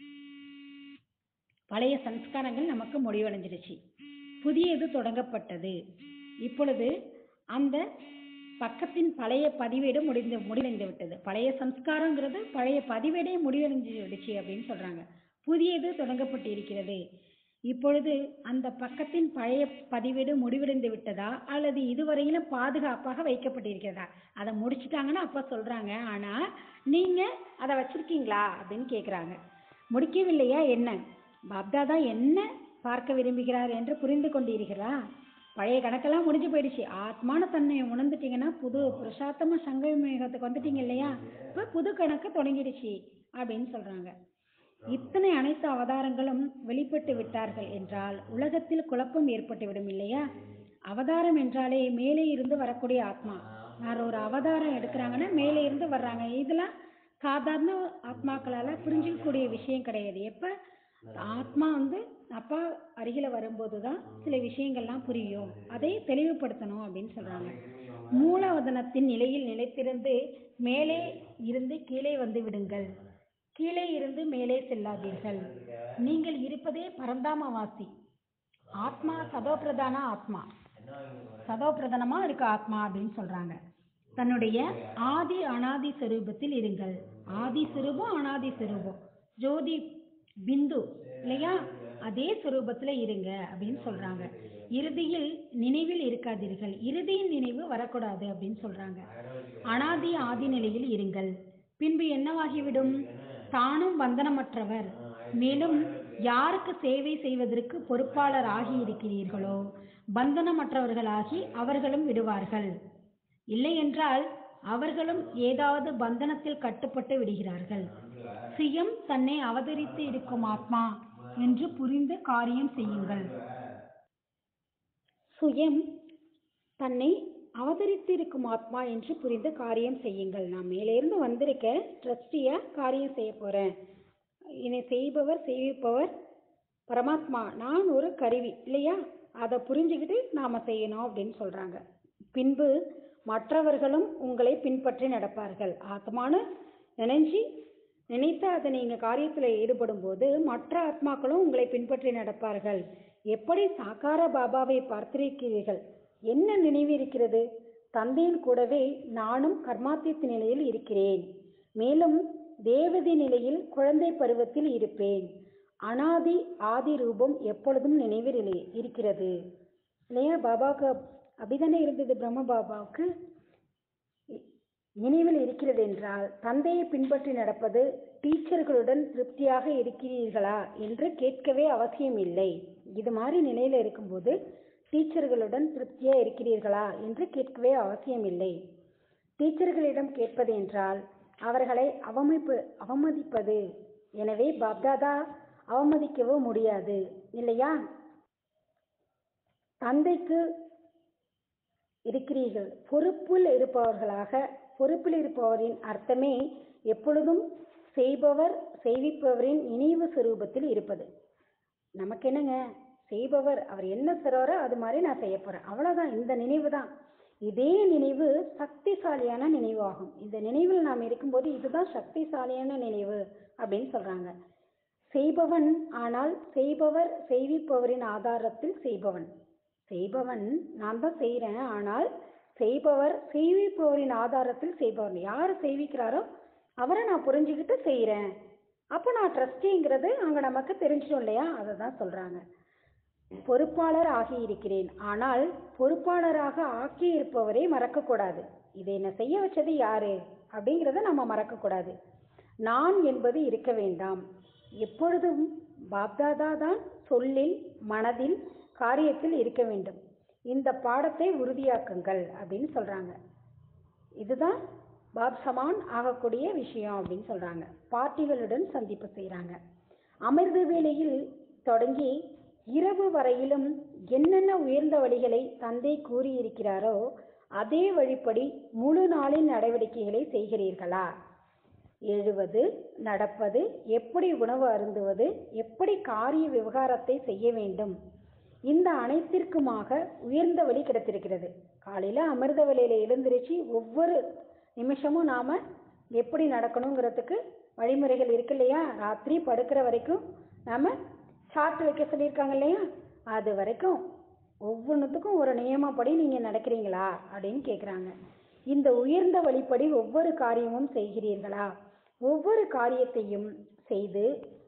பழைய சம்ஸ்காரங்கள் நமக்கு முடிவடைஞ்சிருச்சு புதியது தொடங்கப்பட்டது இப்பொழுது அந்த பக்கத்தின் பழைய பதிவேடு முடிந்து முடிவடைந்து விட்டது பழைய சம்ஸ்காரங்கிறது பழைய பதிவேடே முடிவடைஞ்சு விடுச்சு அப்படின்னு சொல்றாங்க புதியது தொடங்கப்பட்டு இருக்கிறது இப்பொழுது அந்த பக்கத்தின் பழைய பதிவேடு முடிவடைந்து விட்டதா அல்லது இதுவரையிலும் பாதுகாப்பாக வைக்கப்பட்டிருக்கிறதா அதை முடிச்சிட்டாங்கன்னா அப்ப சொல்றாங்க ஆனா நீங்க அதை வச்சிருக்கீங்களா அப்படின்னு கேக்குறாங்க முடிக்கவில்லையா என்ன பாப்தாதா என்ன பார்க்க விரும்புகிறார் என்று புரிந்து கொண்டீர்களா பழைய கணக்கெல்லாம் முடிஞ்சு போயிடுச்சு ஆத்மான தன்னை உணர்ந்துட்டீங்கன்னா புது புருஷாத்தம சங்கமேகத்துக்கு வந்துட்டீங்க இல்லையா இப்போ புது கணக்கு தொடங்கிடுச்சு அப்படின்னு சொல்றாங்க இத்தனை அனைத்து அவதாரங்களும் வெளிப்பட்டு விட்டார்கள் என்றால் உலகத்தில் குழப்பம் ஏற்பட்டுவிடும் இல்லையா அவதாரம் என்றாலே மேலே இருந்து வரக்கூடிய ஆத்மா யார் ஒரு அவதாரம் எடுக்கிறாங்கன்னா மேலே இருந்து வர்றாங்க இதெல்லாம் சாதாரண ஆத்மாக்களால புரிஞ்சிக்கக்கூடிய விஷயம் கிடையாது எப்ப ஆத்மா வந்து அப்பா அருகில வரும்போது தான் சில விஷயங்கள்லாம் புரியும் அதை தெளிவுபடுத்தணும் அப்படின்னு சொல்றாங்க மூலவதனத்தின் நிலையில் நிலைத்திருந்து மேலே இருந்து கீழே வந்து விடுங்கள் கீழே இருந்து மேலே செல்லாதீர்கள் நீங்கள் இருப்பதே பரந்தாமவாசி ஆத்மா சதோபிரதான ஆத்மா சதோபிரதானமா இருக்க ஆத்மா அப்படின்னு சொல்றாங்க தன்னுடைய ஆதி அனாதி சொரூபத்தில் இருங்கள் ஆதி சொரூபம் அனாதி சொரூபம் ஜோதி பிந்து இல்லையா அதே சொரூபத்துல இருங்க அப்படின்னு சொல்றாங்க இறுதியில் நினைவில் இருக்காதீர்கள் இறுதியின் நினைவு வரக்கூடாது அப்படின்னு சொல்றாங்க அனாதி ஆதி நிலையில் இருங்கள் பின்பு என்னவாகிவிடும் தானும் பந்தனமற்றவர் மேலும் யாருக்கு சேவை செய்வதற்கு பொறுப்பாளர் ஆகி இருக்கிறீர்களோ பந்தனமற்றவர்களாகி அவர்களும் விடுவார்கள் இல்லை என்றால் அவர்களும் ஏதாவது பந்தனத்தில் கட்டுப்பட்டு விடுகிறார்கள் சுயம் தன்னை அவதரித்து இருக்கும் ஆத்மா என்று புரிந்து காரியம் செய்யுங்கள் சுயம் தன்னை அவதரித்து இருக்கும் ஆத்மா என்று புரிந்து காரியம் செய்யுங்கள் நான் மேலேருந்து வந்திருக்கேன் ட்ரஸ்டியா காரியம் செய்ய போறேன் என்னை செய்பவர் செய்விப்பவர் பரமாத்மா நான் ஒரு கருவி இல்லையா அதை புரிஞ்சுக்கிட்டு நாம செய்யணும் அப்படின்னு சொல்றாங்க பின்பு மற்றவர்களும் உங்களை பின்பற்றி நடப்பார்கள் ஆத்மானு நினைஞ்சு நினைத்து அதை நீங்க காரியத்துல ஈடுபடும் போது மற்ற ஆத்மாக்களும் உங்களை பின்பற்றி நடப்பார்கள் எப்படி சாக்கார பாபாவை பார்த்திருக்கிறீர்கள் என்ன நினைவு இருக்கிறது தந்தையின் கூடவே நானும் கர்மாத்தியத்து நிலையில் இருக்கிறேன் மேலும் தேவதி நிலையில் குழந்தை பருவத்தில் இருப்பேன் அனாதி ஆதி ரூபம் எப்பொழுதும் நினைவில் இரு- இருக்கிறது இல்லையா பாபாவுக்கு அப்படிதானே இருந்தது பிரம்ம பாபாவுக்கு இ- நினைவில் இருக்கிறது என்றால் தந்தையை பின்பற்றி நடப்பது டீச்சர்களுடன் திருப்தியாக இருக்கிறீர்களா என்று கேட்கவே அவசியம் இல்லை இது மாதிரி நிலையில இருக்கும்போது டீச்சர்களுடன் திருப்தியா இருக்கிறீர்களா என்று கேட்கவே அவசியம் இல்லை டீச்சர்களிடம் கேட்பது என்றால் அவர்களை அவமதிப்பு அவமதிப்பது எனவே பாப்தாதா அவமதிக்கவோ முடியாது இல்லையா தந்தைக்கு இருக்கிறீர்கள் பொறுப்பில் இருப்பவர்களாக பொறுப்பில் இருப்பவரின் அர்த்தமே எப்பொழுதும் செய்பவர் செய்விப்பவரின் நினைவு சுரூபத்தில் இருப்பது நமக்கு என்னங்க செய்பவர் அவர் என்ன செய்றாரோ அது மாதிரி நான் செய்ய போறேன் அவ்வளவுதான் இந்த நினைவு தான் இதே நினைவு சக்திசாலியான நினைவு ஆகும் இந்த நினைவில் நாம் இருக்கும்போது இதுதான் சக்திசாலியான நினைவு அப்படின்னு சொல்றாங்க செய்பவன் ஆனால் செய்பவர் செய்விப்பவரின் ஆதாரத்தில் செய்பவன் செய்பவன் நான் தான் செய்கிறேன் ஆனால் செய்பவர் செய்விப்பவரின் ஆதாரத்தில் செய்பவன் யார் செய்விக்கிறாரோ அவரை நான் புரிஞ்சுக்கிட்டு செய்கிறேன் அப்போ நான் ட்ரஸ்டிங்கிறது அங்கே நமக்கு தெரிஞ்சிடும் இல்லையா அதை தான் சொல்கிறாங்க பொறுப்பாளர் ஆகியிருக்கிறேன் ஆனால் பொறுப்பாளராக ஆக்கி இருப்பவரை மறக்கக்கூடாது இதை என்ன செய்ய வச்சது யாரு அப்படிங்கிறத நம்ம மறக்கக்கூடாது நான் என்பது இருக்க வேண்டாம் எப்பொழுதும் பாப்தாதா தான் சொல்லில் மனதில் காரியத்தில் இருக்க வேண்டும் இந்த பாடத்தை உறுதியாக்குங்கள் அப்படின்னு சொல்றாங்க இதுதான் பாப் சமான் ஆகக்கூடிய விஷயம் அப்படின்னு சொல்றாங்க பார்ட்டிகளுடன் சந்திப்பு செய்கிறாங்க அமிர்த வேளையில் தொடங்கி இரவு வரையிலும் என்னென்ன உயர்ந்த வழிகளை தந்தை கூறியிருக்கிறாரோ அதே வழிப்படி முழு நாளின் நடவடிக்கைகளை செய்கிறீர்களா எழுவது நடப்பது எப்படி உணவு அருந்துவது எப்படி காரிய விவகாரத்தை செய்ய வேண்டும் இந்த அனைத்திற்குமாக உயர்ந்த வழி கிடைத்திருக்கிறது காலையில் அமிர்த வேலையில் எழுந்திருச்சு ஒவ்வொரு நிமிஷமும் நாம் எப்படி நடக்கணுங்கிறதுக்கு வழிமுறைகள் இருக்கு இல்லையா ராத்திரி படுக்கிற வரைக்கும் நாம் சார்ட் வைக்க சொல்லியிருக்காங்க இல்லையா அது வரைக்கும் ஒவ்வொன்றுத்துக்கும் ஒரு நியமப்படி நீங்கள் நடக்கிறீங்களா அப்படின்னு கேட்குறாங்க இந்த உயர்ந்த வழிப்படி ஒவ்வொரு காரியமும் செய்கிறீர்களா ஒவ்வொரு காரியத்தையும் செய்து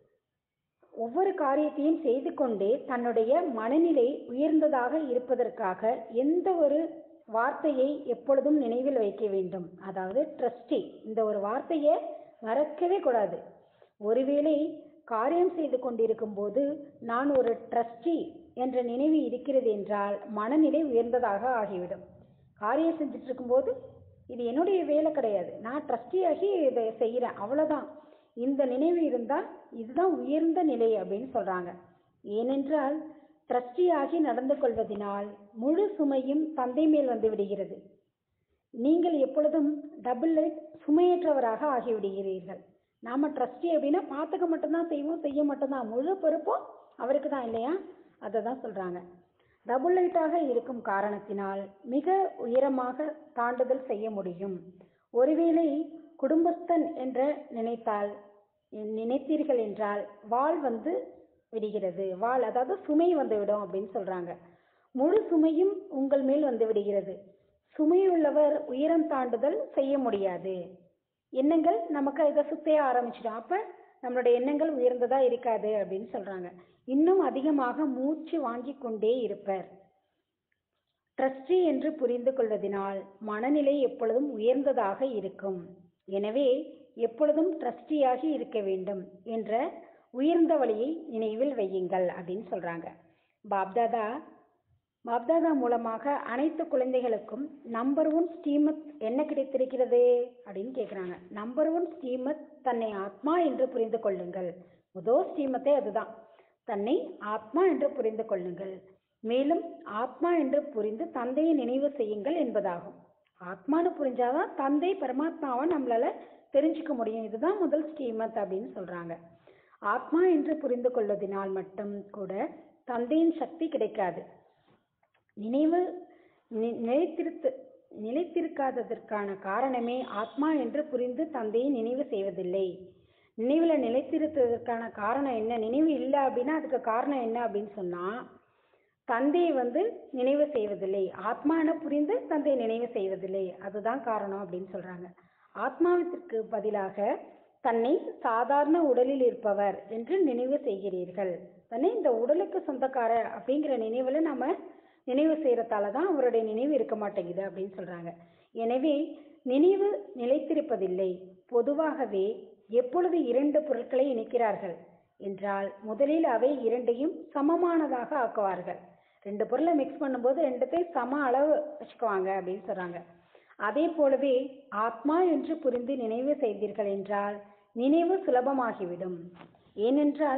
ஒவ்வொரு காரியத்தையும் செய்து கொண்டே தன்னுடைய மனநிலை உயர்ந்ததாக இருப்பதற்காக எந்த ஒரு வார்த்தையை எப்பொழுதும் நினைவில் வைக்க வேண்டும் அதாவது ட்ரஸ்டி இந்த ஒரு வார்த்தையை மறக்கவே கூடாது ஒருவேளை காரியம் செய்து கொண்டிருக்கும் போது நான் ஒரு ட்ரஸ்டி என்ற நினைவு இருக்கிறது என்றால் மனநிலை உயர்ந்ததாக ஆகிவிடும் காரியம் செஞ்சுட்டு இருக்கும்போது இது என்னுடைய வேலை கிடையாது நான் ட்ரஸ்டியாகி இதை செய்கிறேன் அவ்வளோதான் இந்த நினைவு இருந்தால் இதுதான் உயர்ந்த நிலை அப்படின்னு சொல்கிறாங்க ஏனென்றால் ட்ரஸ்டியாகி நடந்து கொள்வதினால் முழு சுமையும் தந்தை மேல் வந்து விடுகிறது நீங்கள் எப்பொழுதும் டபுள் லைட் சுமையற்றவராக ஆகிவிடுகிறீர்கள் நாம ட்ரஸ்டி அப்படின்னா பார்த்துக்க மட்டும்தான் செய்வோம் செய்ய மட்டும்தான் முழு பொறுப்பும் அவருக்கு தான் இல்லையா அதை தான் சொல்கிறாங்க டபுள் லைட்டாக இருக்கும் காரணத்தினால் மிக உயரமாக தாண்டுதல் செய்ய முடியும் ஒருவேளை குடும்பஸ்தன் என்ற நினைத்தால் நினைத்தீர்கள் என்றால் வாள் வந்து விடுகிறது வாள் அதாவது சுமை வந்து விடும் அப்படின்னு சொல்றாங்க முழு சுமையும் உங்கள் மேல் வந்து விடுகிறது சுமையுள்ளவர் உயரம் தாண்டுதல் செய்ய முடியாது எண்ணங்கள் நமக்கு இதை சுத்தைய ஆரம்பிச்சிடும் அப்ப நம்மளுடைய எண்ணங்கள் உயர்ந்ததா இருக்காது அப்படின்னு சொல்றாங்க இன்னும் அதிகமாக மூச்சு வாங்கி கொண்டே இருப்பர் ட்ரஸ்டி என்று புரிந்து கொள்வதனால் மனநிலை எப்பொழுதும் உயர்ந்ததாக இருக்கும் எனவே எப்பொழுதும் ட்ரஸ்டியாகி இருக்க வேண்டும் என்ற உயர்ந்த வழியை நினைவில் வையுங்கள் அப்படின்னு சொல்றாங்க பாப்தாதா பாப்தாதா மூலமாக அனைத்து குழந்தைகளுக்கும் நம்பர் ஒன் ஸ்ரீமத் என்ன கிடைத்திருக்கிறது அப்படின்னு கேட்குறாங்க நம்பர் ஒன் ஸ்ரீமத் தன்னை ஆத்மா என்று புரிந்து கொள்ளுங்கள் முதல் ஸ்ரீமத்தே அதுதான் தன்னை ஆத்மா என்று புரிந்து கொள்ளுங்கள் மேலும் ஆத்மா என்று புரிந்து தந்தையை நினைவு செய்யுங்கள் என்பதாகும் ஆத்மான்னு புரிஞ்சாதான் தந்தை பரமாத்மாவை நம்மளால தெரிஞ்சுக்க முடியும் இதுதான் முதல் ஸ்ரீமத் அப்படின்னு சொல்றாங்க ஆத்மா என்று புரிந்து கொள்வதனால் மட்டும் கூட தந்தையின் சக்தி கிடைக்காது நினைவு நி- நிலைத்திருத்து நிலைத்திருக்காததற்கான காரணமே ஆத்மா என்று புரிந்து தந்தையை நினைவு செய்வதில்லை நினைவுல நிலைத்திருத்ததற்கான காரணம் என்ன நினைவு இல்லை அப்படின்னா அதுக்கு காரணம் என்ன அப்படின்னு சொன்னா தந்தையை வந்து நினைவு செய்வதில்லை ஆத்மான புரிந்து தந்தையை நினைவு செய்வதில்லை அதுதான் காரணம் அப்படின்னு சொல்றாங்க ஆத்மாவிற்கு பதிலாக தன்னை சாதாரண உடலில் இருப்பவர் என்று நினைவு செய்கிறீர்கள் தன்னை இந்த உடலுக்கு சொந்தக்காரர் அப்படிங்கிற நினைவுல நம்ம நினைவு செய்யறதால தான் அவருடைய நினைவு இருக்க மாட்டேங்குது அப்படின்னு சொல்றாங்க எனவே நினைவு நிலைத்திருப்பதில்லை பொதுவாகவே எப்பொழுது இரண்டு பொருட்களை இணைக்கிறார்கள் என்றால் முதலில் அவை இரண்டையும் சமமானதாக ஆக்குவார்கள் ரெண்டு பொருளை மிக்ஸ் பண்ணும்போது ரெண்டுத்தையும் சம அளவு வச்சுக்குவாங்க அப்படின்னு சொல்றாங்க அதே போலவே ஆத்மா என்று புரிந்து நினைவு செய்தீர்கள் என்றால் நினைவு சுலபமாகிவிடும் ஏனென்றால்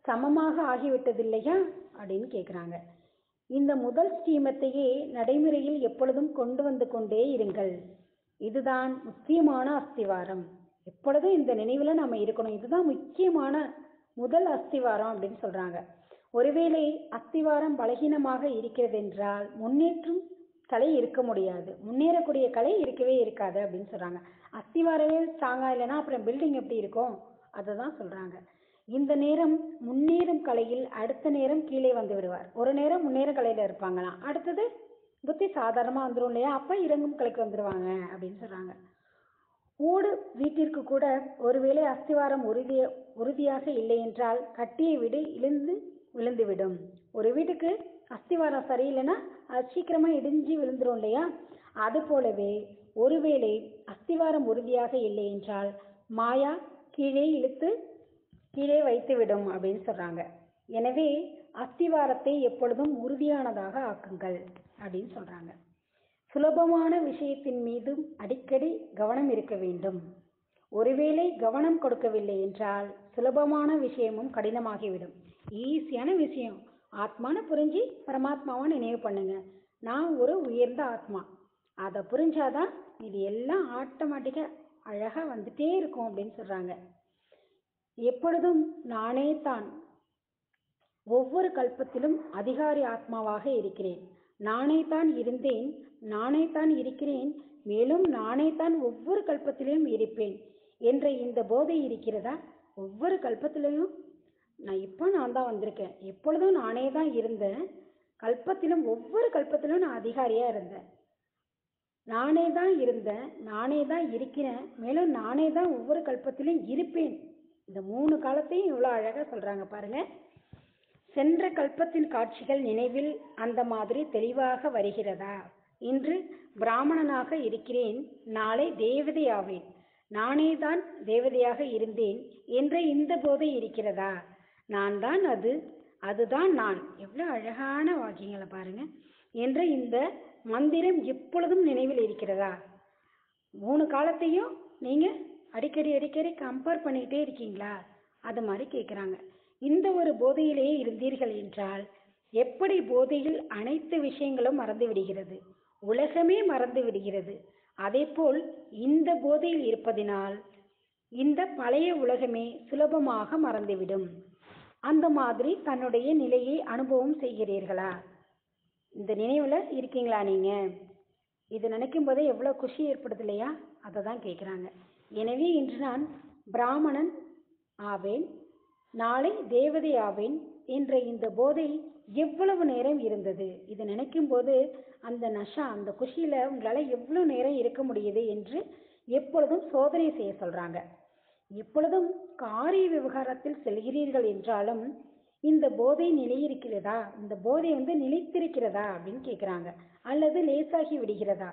சமமாக ஆகிவிட்டதில்லையா அப்படின்னு கேட்குறாங்க இந்த முதல் ஸ்ரீமத்தையே நடைமுறையில் எப்பொழுதும் கொண்டு வந்து கொண்டே இருங்கள் இதுதான் முக்கியமான அஸ்திவாரம் எப்பொழுதும் இந்த நினைவில் நம்ம இருக்கணும் இதுதான் முக்கியமான முதல் அஸ்திவாரம் அப்படின்னு சொல்றாங்க ஒருவேளை அஸ்திவாரம் பலகீனமாக இருக்கிறது என்றால் முன்னேற்றும் கலை இருக்க முடியாது முன்னேறக்கூடிய கலை இருக்கவே இருக்காது அப்படின்னு சொல்றாங்க அஸ்திவாரமே ஸ்ட்ராங்கா இல்லைன்னா அப்புறம் பில்டிங் எப்படி இருக்கும் அதை தான் சொல்றாங்க இந்த நேரம் முன்னேறும் கலையில் அடுத்த நேரம் கீழே வந்து விடுவார் ஒரு நேரம் முன்னேற கலையில இருப்பாங்களாம் அடுத்தது புத்தி சாதாரணமா வந்துரும் இல்லையா அப்ப இறங்கும் கலைக்கு வந்துருவாங்க அப்படின்னு சொல்றாங்க ஓடு வீட்டிற்கு கூட ஒருவேளை அஸ்திவாரம் உறுதிய உறுதியாக இல்லை என்றால் கட்டியை விடு இழுந்து விழுந்துவிடும் ஒரு வீட்டுக்கு அஸ்திவாரம் சரியில்லைன்னா அது சீக்கிரமா இடிஞ்சு விழுந்துரும் இல்லையா அது போலவே ஒருவேளை அஸ்திவாரம் உறுதியாக இல்லை என்றால் மாயா கீழே இழுத்து கீழே வைத்துவிடும் அப்படின்னு சொல்றாங்க எனவே அஸ்திவாரத்தை எப்பொழுதும் உறுதியானதாக ஆக்குங்கள் அப்படின்னு சொல்றாங்க சுலபமான விஷயத்தின் மீதும் அடிக்கடி கவனம் இருக்க வேண்டும் ஒருவேளை கவனம் கொடுக்கவில்லை என்றால் சுலபமான விஷயமும் கடினமாகிவிடும் ஈஸியான விஷயம் ஆத்மான்னு புரிஞ்சு பரமாத்மாவை நினைவு பண்ணுங்க நான் ஒரு உயர்ந்த ஆத்மா அதை புரிஞ்சாதான் இது எல்லாம் ஆட்டோமேட்டிக்கா அழகா வந்துட்டே இருக்கும் அப்படின்னு சொல்றாங்க எப்பொழுதும் நானே தான் ஒவ்வொரு கல்பத்திலும் அதிகாரி ஆத்மாவாக இருக்கிறேன் நானே தான் இருந்தேன் நானே தான் இருக்கிறேன் மேலும் நானே தான் ஒவ்வொரு கல்பத்திலும் இருப்பேன் என்ற இந்த போதை இருக்கிறதா ஒவ்வொரு கல்பத்திலையும் நான் இப்போ நான் தான் வந்திருக்கேன் எப்பொழுதும் நானே தான் இருந்தேன் கல்பத்திலும் ஒவ்வொரு கல்பத்திலும் நான் அதிகாரியா இருந்தேன் நானே தான் இருந்தேன் நானே தான் இருக்கிறேன் மேலும் நானே தான் ஒவ்வொரு கல்பத்திலும் இருப்பேன் இந்த மூணு காலத்தையும் இவ்வளோ அழகா சொல்றாங்க பாருங்க சென்ற கல்பத்தின் காட்சிகள் நினைவில் அந்த மாதிரி தெளிவாக வருகிறதா இன்று பிராமணனாக இருக்கிறேன் நாளை தேவதையாவேன் நானே தான் தேவதையாக இருந்தேன் என்ற இந்த போதை இருக்கிறதா நான் தான் அது அதுதான் நான் எவ்வளவு அழகான வாக்கியங்களை பாருங்க என்ற இந்த மந்திரம் எப்பொழுதும் நினைவில் இருக்கிறதா மூணு காலத்தையும் நீங்க அடிக்கடி அடிக்கடி கம்பேர் பண்ணிக்கிட்டே இருக்கீங்களா அது மாதிரி கேட்குறாங்க இந்த ஒரு போதையிலேயே இருந்தீர்கள் என்றால் எப்படி போதையில் அனைத்து விஷயங்களும் மறந்து விடுகிறது உலகமே மறந்து விடுகிறது அதேபோல் இந்த போதையில் இருப்பதினால் இந்த பழைய உலகமே சுலபமாக மறந்துவிடும் அந்த மாதிரி தன்னுடைய நிலையை அனுபவம் செய்கிறீர்களா இந்த நினைவுல இருக்கீங்களா நீங்க இது நினைக்கும் போதே எவ்வளவு குஷி ஏற்படுது இல்லையா அதை தான் கேட்குறாங்க எனவே இன்று நான் பிராமணன் ஆவேன் நாளை தேவதை ஆவேன் என்ற இந்த போதை எவ்வளவு நேரம் இருந்தது இது நினைக்கும் போது அந்த நஷா அந்த குஷியில உங்களால எவ்வளவு நேரம் இருக்க முடியுது என்று எப்பொழுதும் சோதனை செய்ய சொல்றாங்க எப்பொழுதும் காரிய விவகாரத்தில் செல்கிறீர்கள் என்றாலும் இந்த போதை நிலையிருக்கிறதா இந்த போதை வந்து நிலைத்திருக்கிறதா அப்படின்னு கேட்குறாங்க அல்லது லேசாகி விடுகிறதா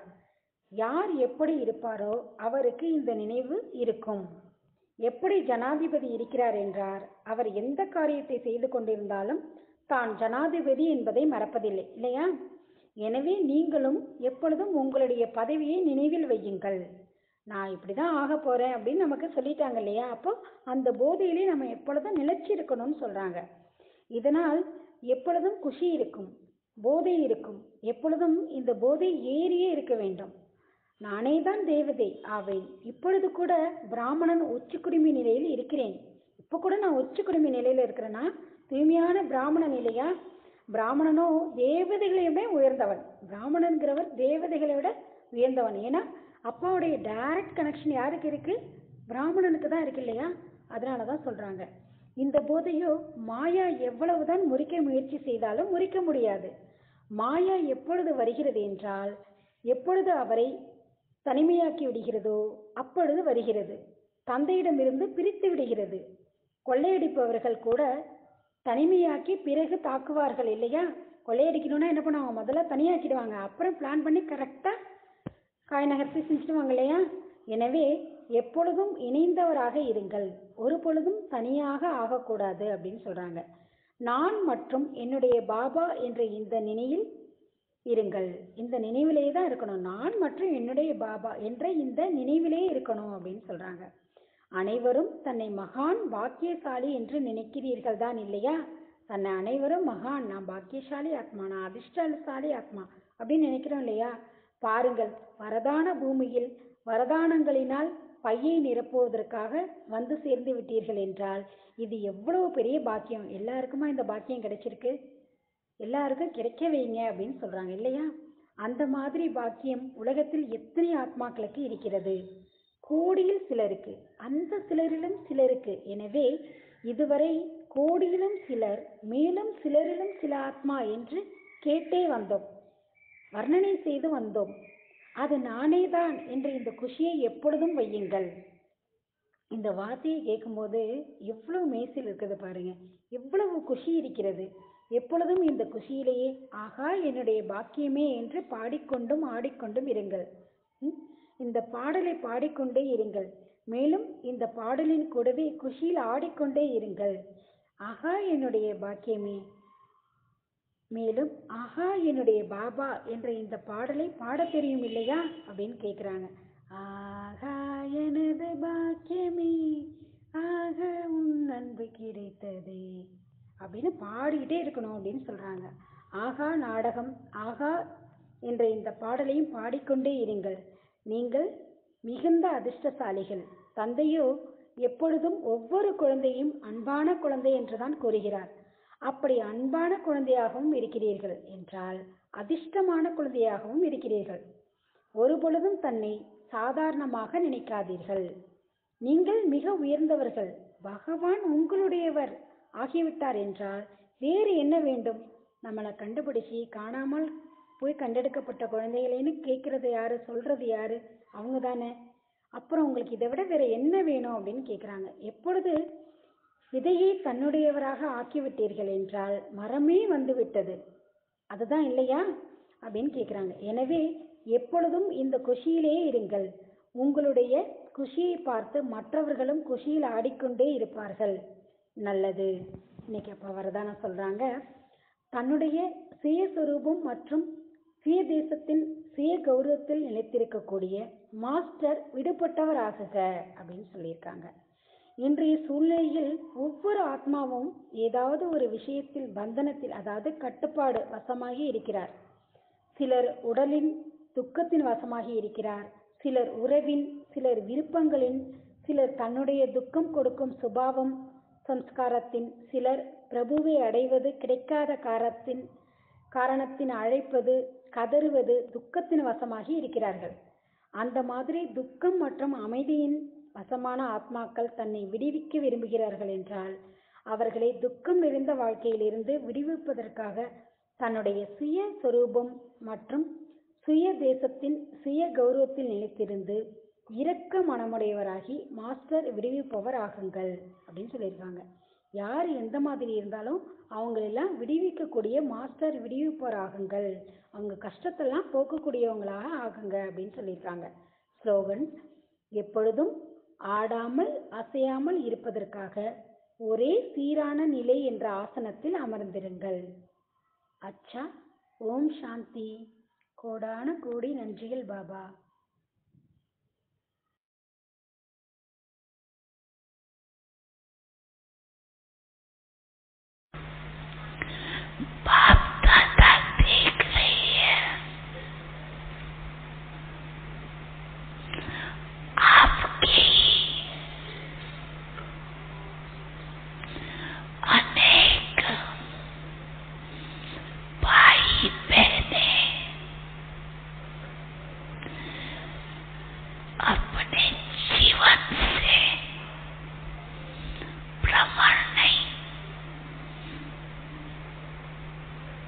யார் எப்படி இருப்பாரோ அவருக்கு இந்த நினைவு இருக்கும் எப்படி ஜனாதிபதி இருக்கிறார் என்றார் அவர் எந்த காரியத்தை செய்து கொண்டிருந்தாலும் தான் ஜனாதிபதி என்பதை மறப்பதில்லை இல்லையா எனவே நீங்களும் எப்பொழுதும் உங்களுடைய பதவியை நினைவில் வையுங்கள் நான் இப்படிதான் ஆக போறேன் அப்படின்னு நமக்கு சொல்லிட்டாங்க இல்லையா அப்போ அந்த போதையிலே நம்ம எப்பொழுதும் நிலைச்சி இருக்கணும்னு சொல்றாங்க இதனால் எப்பொழுதும் குஷி இருக்கும் போதை இருக்கும் எப்பொழுதும் இந்த போதை ஏறியே இருக்க வேண்டும் நானே தான் தேவதை ஆவேன் இப்பொழுது கூட பிராமணன் உச்சிக்குடுமி நிலையில் இருக்கிறேன் இப்போ கூட நான் உச்சிக்குடுமி நிலையில இருக்கிறேன்னா தூய்மையான பிராமண நிலையா பிராமணனோ தேவதைகளை விட உயர்ந்தவன் பிராமணன்கிறவர் தேவதைகளை விட உயர்ந்தவன் ஏன்னா அப்பாவுடைய டைரக்ட் கனெக்ஷன் யாருக்கு இருக்கு பிராமணனுக்கு தான் இருக்கு இல்லையா அதனால தான் சொல்றாங்க இந்த போதையோ மாயா எவ்வளவுதான் முறிக்க முயற்சி செய்தாலும் முறிக்க முடியாது மாயா எப்பொழுது வருகிறது என்றால் எப்பொழுது அவரை தனிமையாக்கி விடுகிறதோ அப்பொழுது வருகிறது தந்தையிடமிருந்து பிரித்து விடுகிறது கொள்ளையடிப்பவர்கள் கூட தனிமையாக்கி பிறகு தாக்குவார்கள் இல்லையா கொள்ளையடிக்கணும்னா என்ன பண்ணுவாங்க முதல்ல தனியாக்கிடுவாங்க அப்புறம் பிளான் பண்ணி கரெக்டாக காய் நகர்த்தி செஞ்சுடுவாங்க இல்லையா எனவே எப்பொழுதும் இணைந்தவராக இருங்கள் ஒரு பொழுதும் தனியாக ஆகக்கூடாது அப்படின்னு சொல்றாங்க நான் மற்றும் என்னுடைய பாபா என்ற இந்த நினைவில் இருங்கள் இந்த நினைவிலே தான் இருக்கணும் நான் மற்றும் என்னுடைய பாபா என்ற இந்த நினைவிலே இருக்கணும் அப்படின்னு சொல்றாங்க அனைவரும் தன்னை மகான் பாக்கியசாலி என்று நினைக்கிறீர்கள் தான் இல்லையா தன்னை அனைவரும் மகான் நான் பாக்கியசாலி ஆத்மா நான் அதிர்ஷ்டசாலி ஆத்மா அப்படின்னு நினைக்கிறோம் இல்லையா பாருங்கள் வரதான பூமியில் வரதானங்களினால் பையை நிரப்புவதற்காக வந்து சேர்ந்து விட்டீர்கள் என்றால் இது எவ்வளவு பெரிய பாக்கியம் எல்லாருக்குமா இந்த பாக்கியம் கிடைச்சிருக்கு எல்லாருக்கும் கிடைக்க வைங்க அப்படின்னு சொல்றாங்க இல்லையா அந்த மாதிரி பாக்கியம் உலகத்தில் எத்தனை ஆத்மாக்களுக்கு இருக்கிறது கோடியில் சிலருக்கு அந்த சிலரிலும் சிலருக்கு எனவே இதுவரை கோடியிலும் சிலர் மேலும் சிலரிலும் சில ஆத்மா என்று கேட்டே வந்தோம் வர்ணனை செய்து வந்தோம் அது நானேதான் என்ற இந்த குஷியை எப்பொழுதும் வையுங்கள் இந்த வார்த்தையை கேட்கும்போது எவ்வளவு மேசில் இருக்குது பாருங்க எவ்வளவு குஷி இருக்கிறது எப்பொழுதும் இந்த குஷியிலேயே ஆகா என்னுடைய பாக்கியமே என்று பாடிக்கொண்டும் ஆடிக்கொண்டும் இருங்கள் ம்? இந்த பாடலை பாடிக்கொண்டே இருங்கள் மேலும் இந்த பாடலின் கூடவே குஷியில் ஆடிக்கொண்டே இருங்கள் ஆகா என்னுடைய பாக்கியமே மேலும் ஆஹா என்னுடைய பாபா என்ற இந்த பாடலை பாடத் தெரியும் இல்லையா அப்படின்னு கேட்குறாங்க ஆகா எனது பாக்கியமே ஆக உன் அன்பு கிடைத்ததே அப்படின்னு பாடிக்கிட்டே இருக்கணும் அப்படின்னு சொல்றாங்க ஆகா நாடகம் ஆகா என்ற இந்த பாடலையும் பாடிக்கொண்டே இருங்கள் நீங்கள் மிகுந்த அதிர்ஷ்டசாலிகள் தந்தையோ எப்பொழுதும் ஒவ்வொரு குழந்தையும் அன்பான குழந்தை என்றுதான் கூறுகிறார் அப்படி அன்பான குழந்தையாகவும் இருக்கிறீர்கள் என்றால் அதிர்ஷ்டமான குழந்தையாகவும் இருக்கிறீர்கள் ஒரு பொழுதும் தன்னை சாதாரணமாக நினைக்காதீர்கள் நீங்கள் மிக உயர்ந்தவர்கள் பகவான் உங்களுடையவர் ஆகிவிட்டார் என்றால் வேறு என்ன வேண்டும் நம்மளை கண்டுபிடிச்சி காணாமல் போய் கண்டெடுக்கப்பட்ட குழந்தைகளேன்னு கேட்கறது யாரு சொல்றது யாரு அவங்க தானே அப்புறம் உங்களுக்கு இதை விட வேற என்ன வேணும் அப்படின்னு கேட்குறாங்க எப்பொழுது விதையை தன்னுடையவராக ஆக்கிவிட்டீர்கள் என்றால் மரமே வந்து விட்டது அதுதான் இல்லையா அப்படின்னு கேட்குறாங்க எனவே எப்பொழுதும் இந்த குஷியிலே இருங்கள் உங்களுடைய குஷியை பார்த்து மற்றவர்களும் குஷியில் ஆடிக்கொண்டே இருப்பார்கள் நல்லது இன்னைக்கு அப்போ வரதான சொல்றாங்க தன்னுடைய சுயஸ்வரூபம் மற்றும் சுய தேசத்தின் சுய கௌரவத்தில் நிலைத்திருக்கக்கூடிய மாஸ்டர் விடுபட்டவராகுக அப்படின்னு சொல்லியிருக்காங்க இன்றைய சூழ்நிலையில் ஒவ்வொரு ஆத்மாவும் ஏதாவது ஒரு விஷயத்தில் பந்தனத்தில் அதாவது கட்டுப்பாடு வசமாகி இருக்கிறார் சிலர் உடலின் துக்கத்தின் வசமாகி இருக்கிறார் சிலர் உறவின் சிலர் விருப்பங்களின் சிலர் தன்னுடைய துக்கம் கொடுக்கும் சுபாவம் சம்ஸ்காரத்தின் சிலர் பிரபுவை அடைவது கிடைக்காத காரத்தின் காரணத்தின் அழைப்பது கதறுவது துக்கத்தின் வசமாகி இருக்கிறார்கள் அந்த மாதிரி துக்கம் மற்றும் அமைதியின் வசமான ஆத்மாக்கள் தன்னை விடுவிக்க விரும்புகிறார்கள் என்றால் அவர்களை துக்கம் நிறைந்த வாழ்க்கையிலிருந்து விடுவிப்பதற்காக தன்னுடைய சுய சொரூபம் மற்றும் சுய தேசத்தின் சுய கௌரவத்தில் நிலைத்திருந்து இரக்க மனமுடையவராகி மாஸ்டர் விடுவிப்பவர் ஆகுங்கள் அப்படின்னு சொல்லியிருக்காங்க யார் எந்த மாதிரி இருந்தாலும் அவங்களெல்லாம் விடுவிக்கக்கூடிய மாஸ்டர் விடுவிப்பவர் ஆகுங்கள் அவங்க கஷ்டத்தெல்லாம் போக்கக்கூடியவங்களாக ஆகுங்க அப்படின்னு சொல்லியிருக்காங்க ஸ்லோகன் எப்பொழுதும் ஆடாமல் அசையாமல் இருப்பதற்காக ஒரே சீரான நிலை என்ற ஆசனத்தில் அமர்ந்திருங்கள் அச்சா ஓம் சாந்தி கோடான கோடி நன்றிகள் பாபா बाप दादा देख रही है आपके अनेक भाई बहने अपने जीवन से भ्रमण नहीं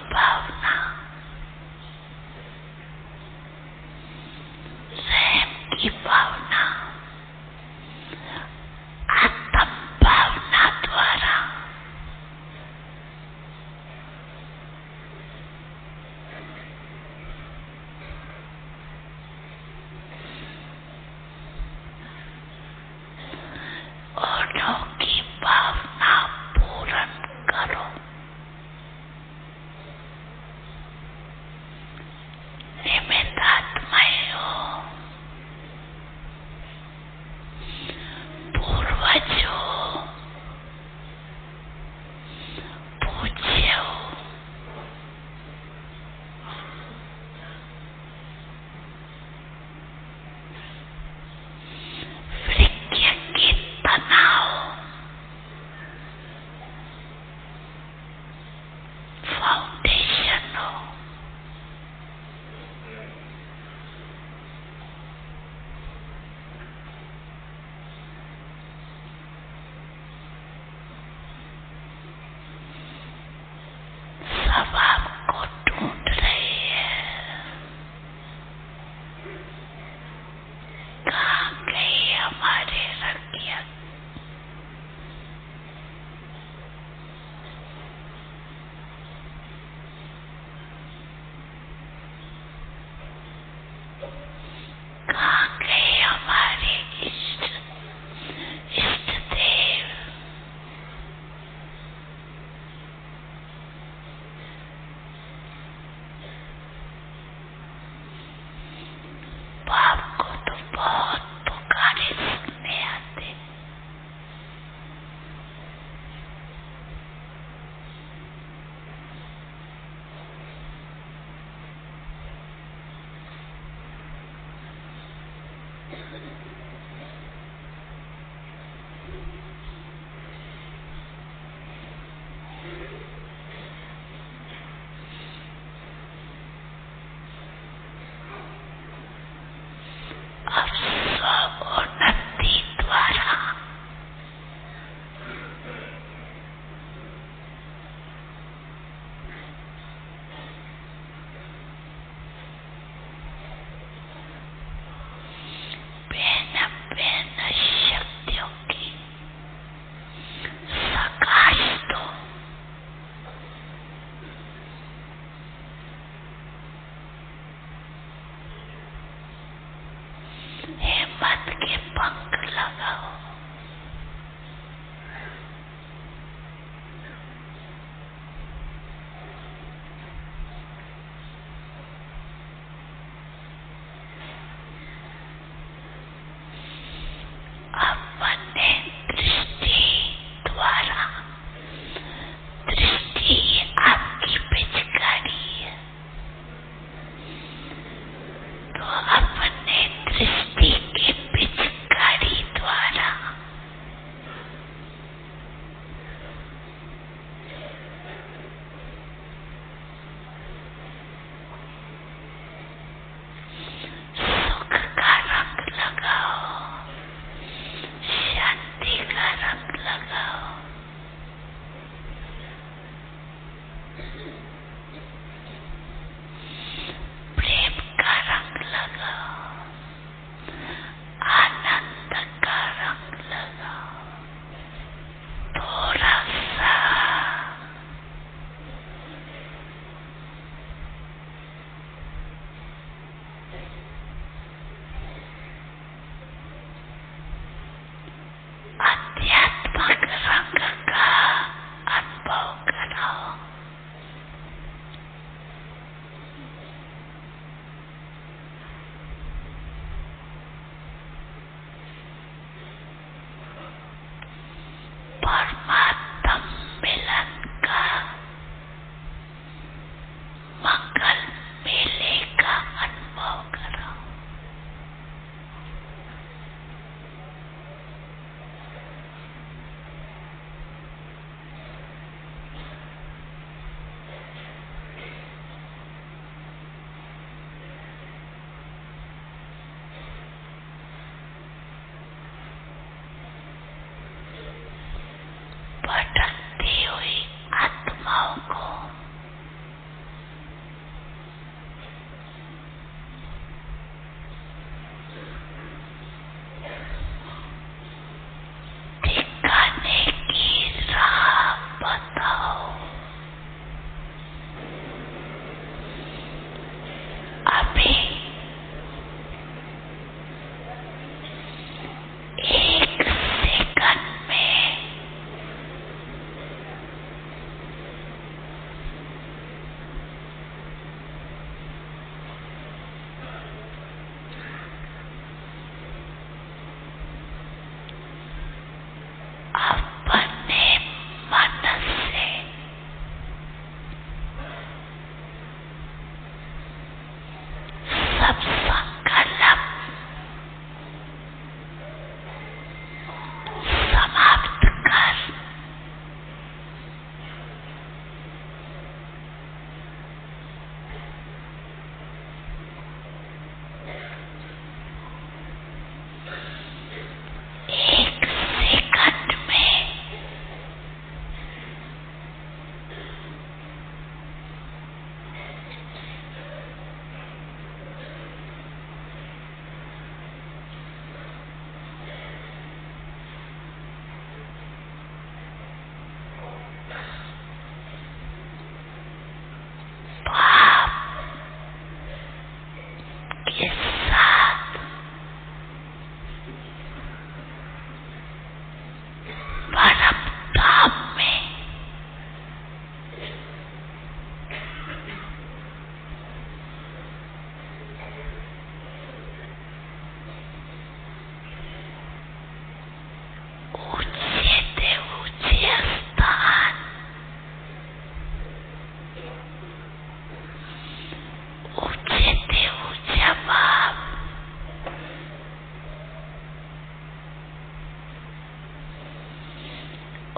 भावना प्रेम की भावना आत्म भावना द्वारा औरों की भावना पूर्ण करो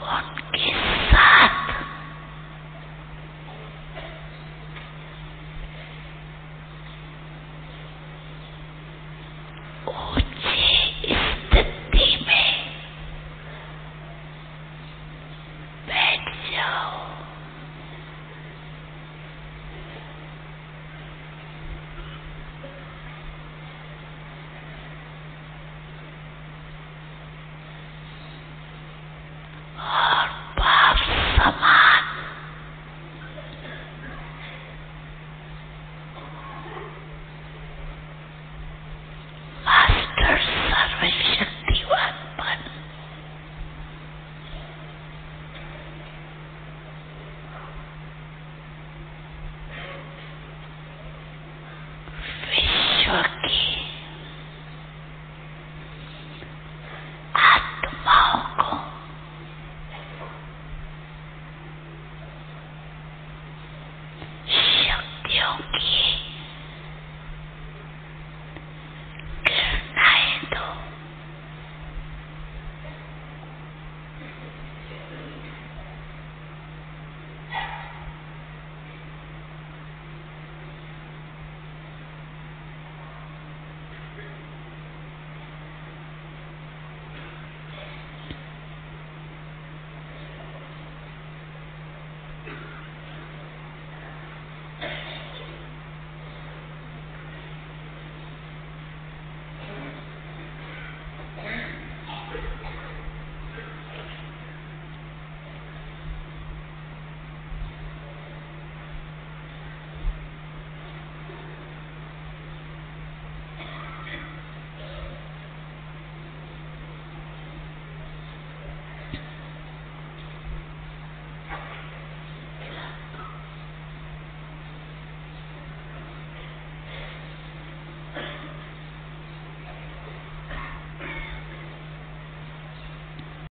Conquista.